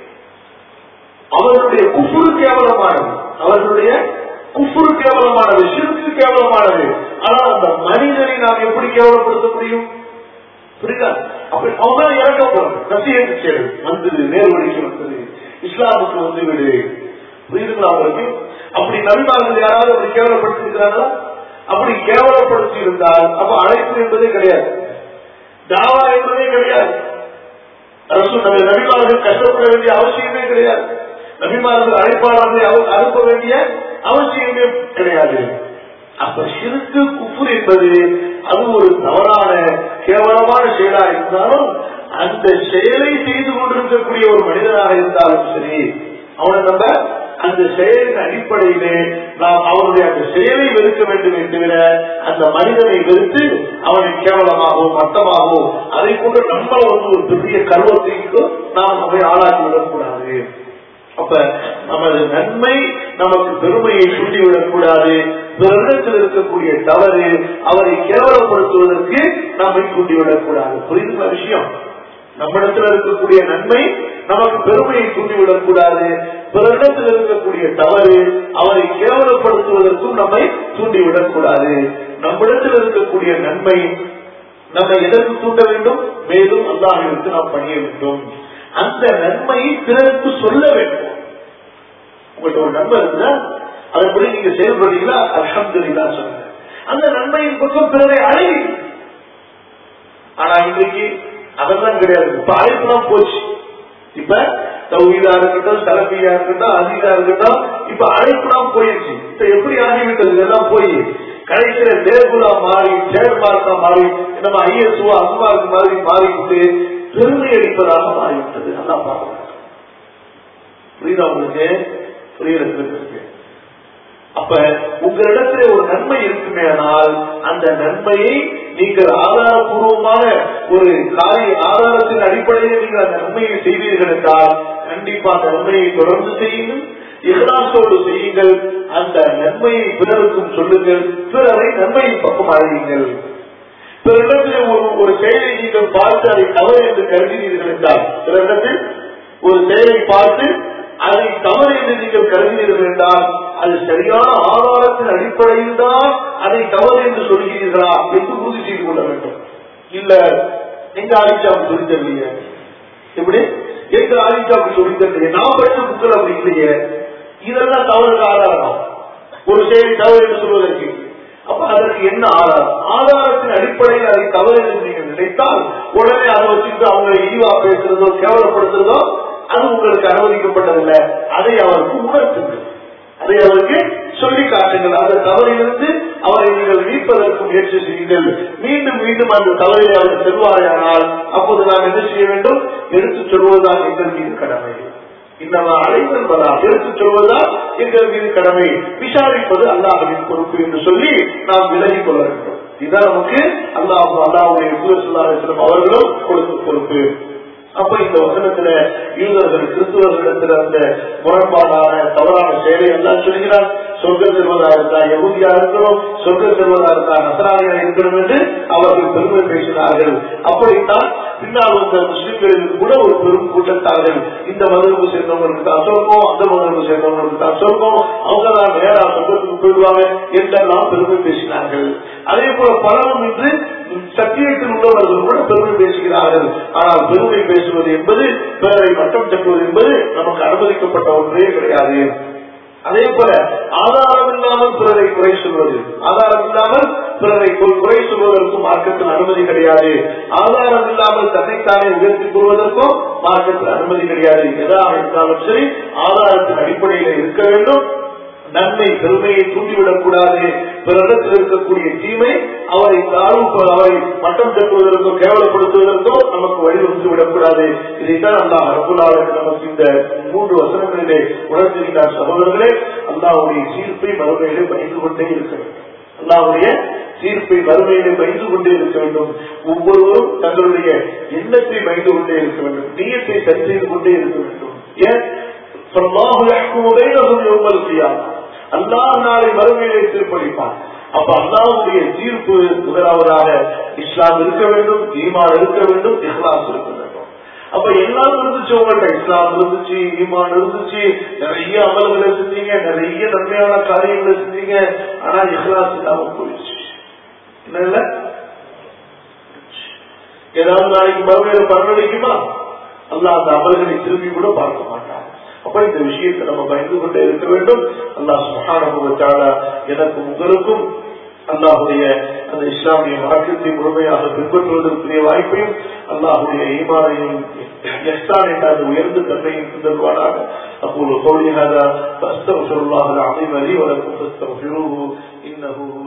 அவர்களுடைய குஃபுரு கேவலமானது அவர்களுடைய குஃபுரு கேவலமானது சிறுக்கு கேவலமானது ஆனால் அந்த மனிதனை நாம் எப்படி கேவலப்படுத்த முடியும் புரியுதா அப்படி அவங்க இறக்க போறாங்க நசீகத்து செய்யறது வந்தது நேர்வழிக்கு வந்தது இஸ்லாமுக்கு வந்து விடு புரியுதுங்களா அவருக்கு அப்படி நபிமார்கள் யாராவது அப்படி கேவலப்படுத்தி இருக்கிறாங்களா அப்படி கேவலப்படுத்தி இருந்தால் அப்ப அழைப்பு என்பதே கிடையாது தாவா என்பதே கிடையாது அரசு நம்ம நபிமார்கள் கஷ்டப்பட வேண்டிய அவசியமே கிடையாது நபிமார்கள் அழைப்பாளர்களை அவ- அனுப்ப வேண்டிய அவசியமே கிடையாது அப்ப சிறுக்கு குஃபுர் என்பது அது ஒரு தவறான கேவலமான செயலா இருந்தாலும் அந்த செயலை செய்து கொண்டிருக்கக்கூடிய ஒரு மனிதனாக இருந்தாலும் சரி அவனை நம்ம அந்த செயலின் அடிப்படையிலே நாம் அவனுடைய அந்த செயலை வெறுக்க வேண்டும் என்கிற அந்த மனிதனை வெறுத்து அவனை கேவலமாகவோ மட்டமாகவோ அதை கொண்டு நம்மள வந்து ஒரு பெரிய கர்வத்திற்கு நாம் நம்மை ஆளாக்கி விடக்கூடாது அப்ப நமது நன்மை நமக்கு பெருமையை சூட்டிவிடக் கூடாது பிறரிடத்தில் இருக்கக்கூடிய தவறு அவரை கேவலப்படுத்துவதற்கு நம்மை தூண்டிவிடக் கூடாது புரியுதுங்களா விஷயம் நம்மிடத்தில் இருக்கக்கூடிய நன்மை நமக்கு பெருமையை தூண்டிவிடக் கூடாது பிறரிடத்தில் இருக்கக்கூடிய தவறு அவரை கேவலப்படுத்துவதற்கும் நம்மை தூண்டிவிடக் கூடாது நம்மிடத்தில் இருக்கக்கூடிய நன்மை நம்மை எதற்கு தூண்ட வேண்டும் மேலும் அல்லாஹிற்கு நாம் பணிய வேண்டும் அந்த நன்மையை பிறருக்கு சொல்ல வேண்டும் உங்கள்ட்ட ஒரு நன்மை இருந்தா அதன்படி நீங்க செயல்படுறீங்களா அல்ஹம்துலில்லா சொல்லுங்க அந்த நன்மையின் பக்கம் பிறரை அழைங்க ஆனா இன்றைக்கு அதெல்லாம் கிடையாது இப்ப அழைப்புலாம் போச்சு இப்ப தௌஹீதா இருக்கட்டும் சலபியா இருக்கட்டும் அசீதா இருக்கட்டும் இப்ப அழைப்புலாம் போயிடுச்சு இப்ப எப்படி ஆகிவிட்டது இதெல்லாம் போய் கடைசியில தேகுலா மாறி சேர்மார்க்கா மாறி நம்ம ஐஎஸ்ஓ அஸ்மார்க் மாதிரி மாறிவிட்டு பெருமை அடிப்பதாக மாறிவிட்டது நல்லா பார்க்கணும் புரியுதா உங்களுக்கு புரியுது அப்ப உங்களிடத்துல ஒரு நன்மை இருக்குமே ஆனால் அந்த நன்மையை நீங்கள் ஆதாரபூர்வமான ஒரு காரிய ஆதாரத்தின் அடிப்படையில் நீங்கள் அந்த நன்மையை செய்தீர்கள் என்றால் கண்டிப்பா அந்த நன்மையை தொடர்ந்து செய்யுங்கள் இகலாசோடு செய்யுங்கள் அந்த நன்மையை பிறருக்கும் சொல்லுங்கள் பிறரை நன்மையின் பக்கம் அழையுங்கள் பிறரிடத்தில் ஒரு ஒரு செயலை நீங்கள் பார்த்து அதை தவறு என்று கருதினீர்கள் என்றால் பிறரிடத்தில் ஒரு செயலை பார்த்து அதை தவறு என்று நீங்கள் கருதினீர்கள் என்றால் அது சரியான ஆதாரத்தின் அடிப்படையில் தான் அதை தவறு என்று சொல்கிறீர்களா என்று உறுதி செய்து கொள்ள வேண்டும் இல்ல எங்க ஆதிச்சாமி சொல்லி தரலையே எப்படி எங்க ஆதிச்சாமி சொல்லி தரலையே நான் படிச்ச புக்கள் அப்படி இல்லையே இதெல்லாம் தவறுக்கு ஆதாரம் ஒரு செய்தி தவறு என்று சொல்வதற்கு அப்ப அதற்கு என்ன ஆதாரம் ஆதாரத்தின் அடிப்படையில் அதை தவறு என்று நீங்கள் நினைத்தால் உடனே அதை வச்சுட்டு அவங்களை இழிவா பேசுறதோ கேவலப்படுத்துறதோ அது உங்களுக்கு அனுமதிக்கப்பட்டதில்லை அதை அவருக்கு உணர்த்துங்கள் அதை அவருக்கு சொல்லி காட்டுங்கள் அந்த தவறிலிருந்து அவரை நீங்கள் மீட்பதற்கு முயற்சி செய்யுங்கள் மீண்டும் மீண்டும் அந்த தவறில் அவர் செல்வாரையானால் அப்போது நாம் என்ன செய்ய வேண்டும் எடுத்துச் சொல்வதுதான் எங்கள் மீது கடமை இன்னமா அழைத்தல் பலா எடுத்துச் சொல்வதுதான் எங்கள் மீது கடமை விசாரிப்பது அல்லாஹின் பொறுப்பு என்று சொல்லி நாம் விலகிக் கொள்ள வேண்டும் இதுதான் நமக்கு அல்லாஹ் அல்லாவுடைய தூரசுல்லாசனம் அவர்களும் கொடுத்த பொறுப்பு அப்ப இந்த வசனத்துல யூதர்கள் கிறிஸ்துவர்களிடத்துல அந்த முரண்பாடான தவறான செயலை எல்லாம் சொல்கிறார் சொர்க்கம் செல்வதா இருந்தா எகுதியா இருக்கணும் சொர்க்கம் செல்வதா இருந்தா நசராணியா இருக்கணும் என்று அவர்கள் பெருமை பேசினார்கள் அப்படித்தான் பின்னால் வந்த முஸ்லிம்களில் கூட ஒரு பெரும் கூட்டத்தார்கள் இந்த மதவுக்கு சேர்ந்தவங்களுக்கு தான் சொர்க்கம் அந்த மதவுக்கு சேர்ந்தவங்களுக்கு தான் சொர்க்கம் அவங்க தான் நேரா சொர்க்கத்துக்கு போயிடுவாங்க என்றெல்லாம் பெருமை பேசினார்கள் அதே போல பலரும் இன்று சத்தியத்தில் உள்ளவர்கள் கூட பெருமை பேசுகிறார்கள் ஆனால் பெருமை பேசுவது என்பது பிறரை மட்டம் தட்டுவது என்பது நமக்கு அனுமதிக்கப்பட்ட ஒன்றே கிடையாது அதே போல ஆதாரம் இல்லாமல் பிறரை குறை சொல்வது ஆதாரம் இல்லாமல் பிறரை குறை சொல்வதற்கும் மார்க்கத்தில் அனுமதி கிடையாது ஆதாரம் இல்லாமல் தன்னைத்தானே உயர்த்திக் கொள்வதற்கும் மார்க்கத்தில் அனுமதி கிடையாது எதாக இருந்தாலும் சரி ஆதாரத்தின் அடிப்படையில் இருக்க வேண்டும் நன்மை பெருமையை தூண்டிவிடக் கூடாது பிறரிடத்தில் இருக்கக்கூடிய தீமை அவரை தாழ்வு அவரை மட்டம் தட்டுவதற்கோ கேவலப்படுத்துவதற்கோ நமக்கு வழிவகுத்து விடக்கூடாது இதைத்தான் அல்லாஹ் ரகுலாவுக்கு நமக்கு இந்த மூன்று வசனங்களிலே உணர்த்துகிறார் சகோதரர்களே அல்லாவுடைய சீர்ப்பை மறுமையிலே பயந்து கொண்டே இருக்க வேண்டும் அல்லாவுடைய தீர்ப்பை வறுமையிலே பயந்து கொண்டே இருக்க வேண்டும் ஒவ்வொருவரும் தங்களுடைய எண்ணத்தை பயந்து கொண்டே இருக்க வேண்டும் நீயத்தை சரி செய்து கொண்டே இருக்க வேண்டும் ஏன் சொல்லாஹு யஹ்குமு பைனஹும் யௌமல் கியாமah அல்லாஹ் நாளை மறுமையிலே தீர்ப்பளிப்பான் அப்ப அல்லாவுடைய தீர்ப்பு முதலாவதாக இஸ்லாம் இருக்க வேண்டும் ஈமான் இருக்க வேண்டும் இஸ்லாம் இருக்க வேண்டும் அப்ப எல்லாம் இருந்துச்சு உங்கள்கிட்ட இஸ்லாம் இருந்துச்சு ஈமான் இருந்துச்சு நிறைய அமல்களை செஞ்சீங்க நிறைய நன்மையான காரியங்களை செஞ்சீங்க ஆனா இஸ்லாஸ் இல்லாம போயிடுச்சு என்ன இல்ல ஏதாவது நாளைக்கு மறுமையில பலனளிக்குமா அல்லாஹ் அந்த அமல்களை திரும்பி கூட பார்க்க மாட்டான் அப்ப இந்த விஷயத்தை நம்ம பயந்து கொண்டே இருக்க வேண்டும் அல்லாஹ் சுகானுபவத்தால எனக்கும் உங்களுக்கும் அல்லாஹுடைய அந்த இஸ்லாமிய மார்க்கத்தை முழுமையாக பின்பற்றுவதற்குரிய வாய்ப்பையும் அல்லாஹுடைய ஈமானையும் எஸ்தான் என்ற அந்த உயர்ந்த தன்மையும் தருவானாக அப்போது قولي هذا فاستغفر الله العظيم لي ولكم فاستغفروه انه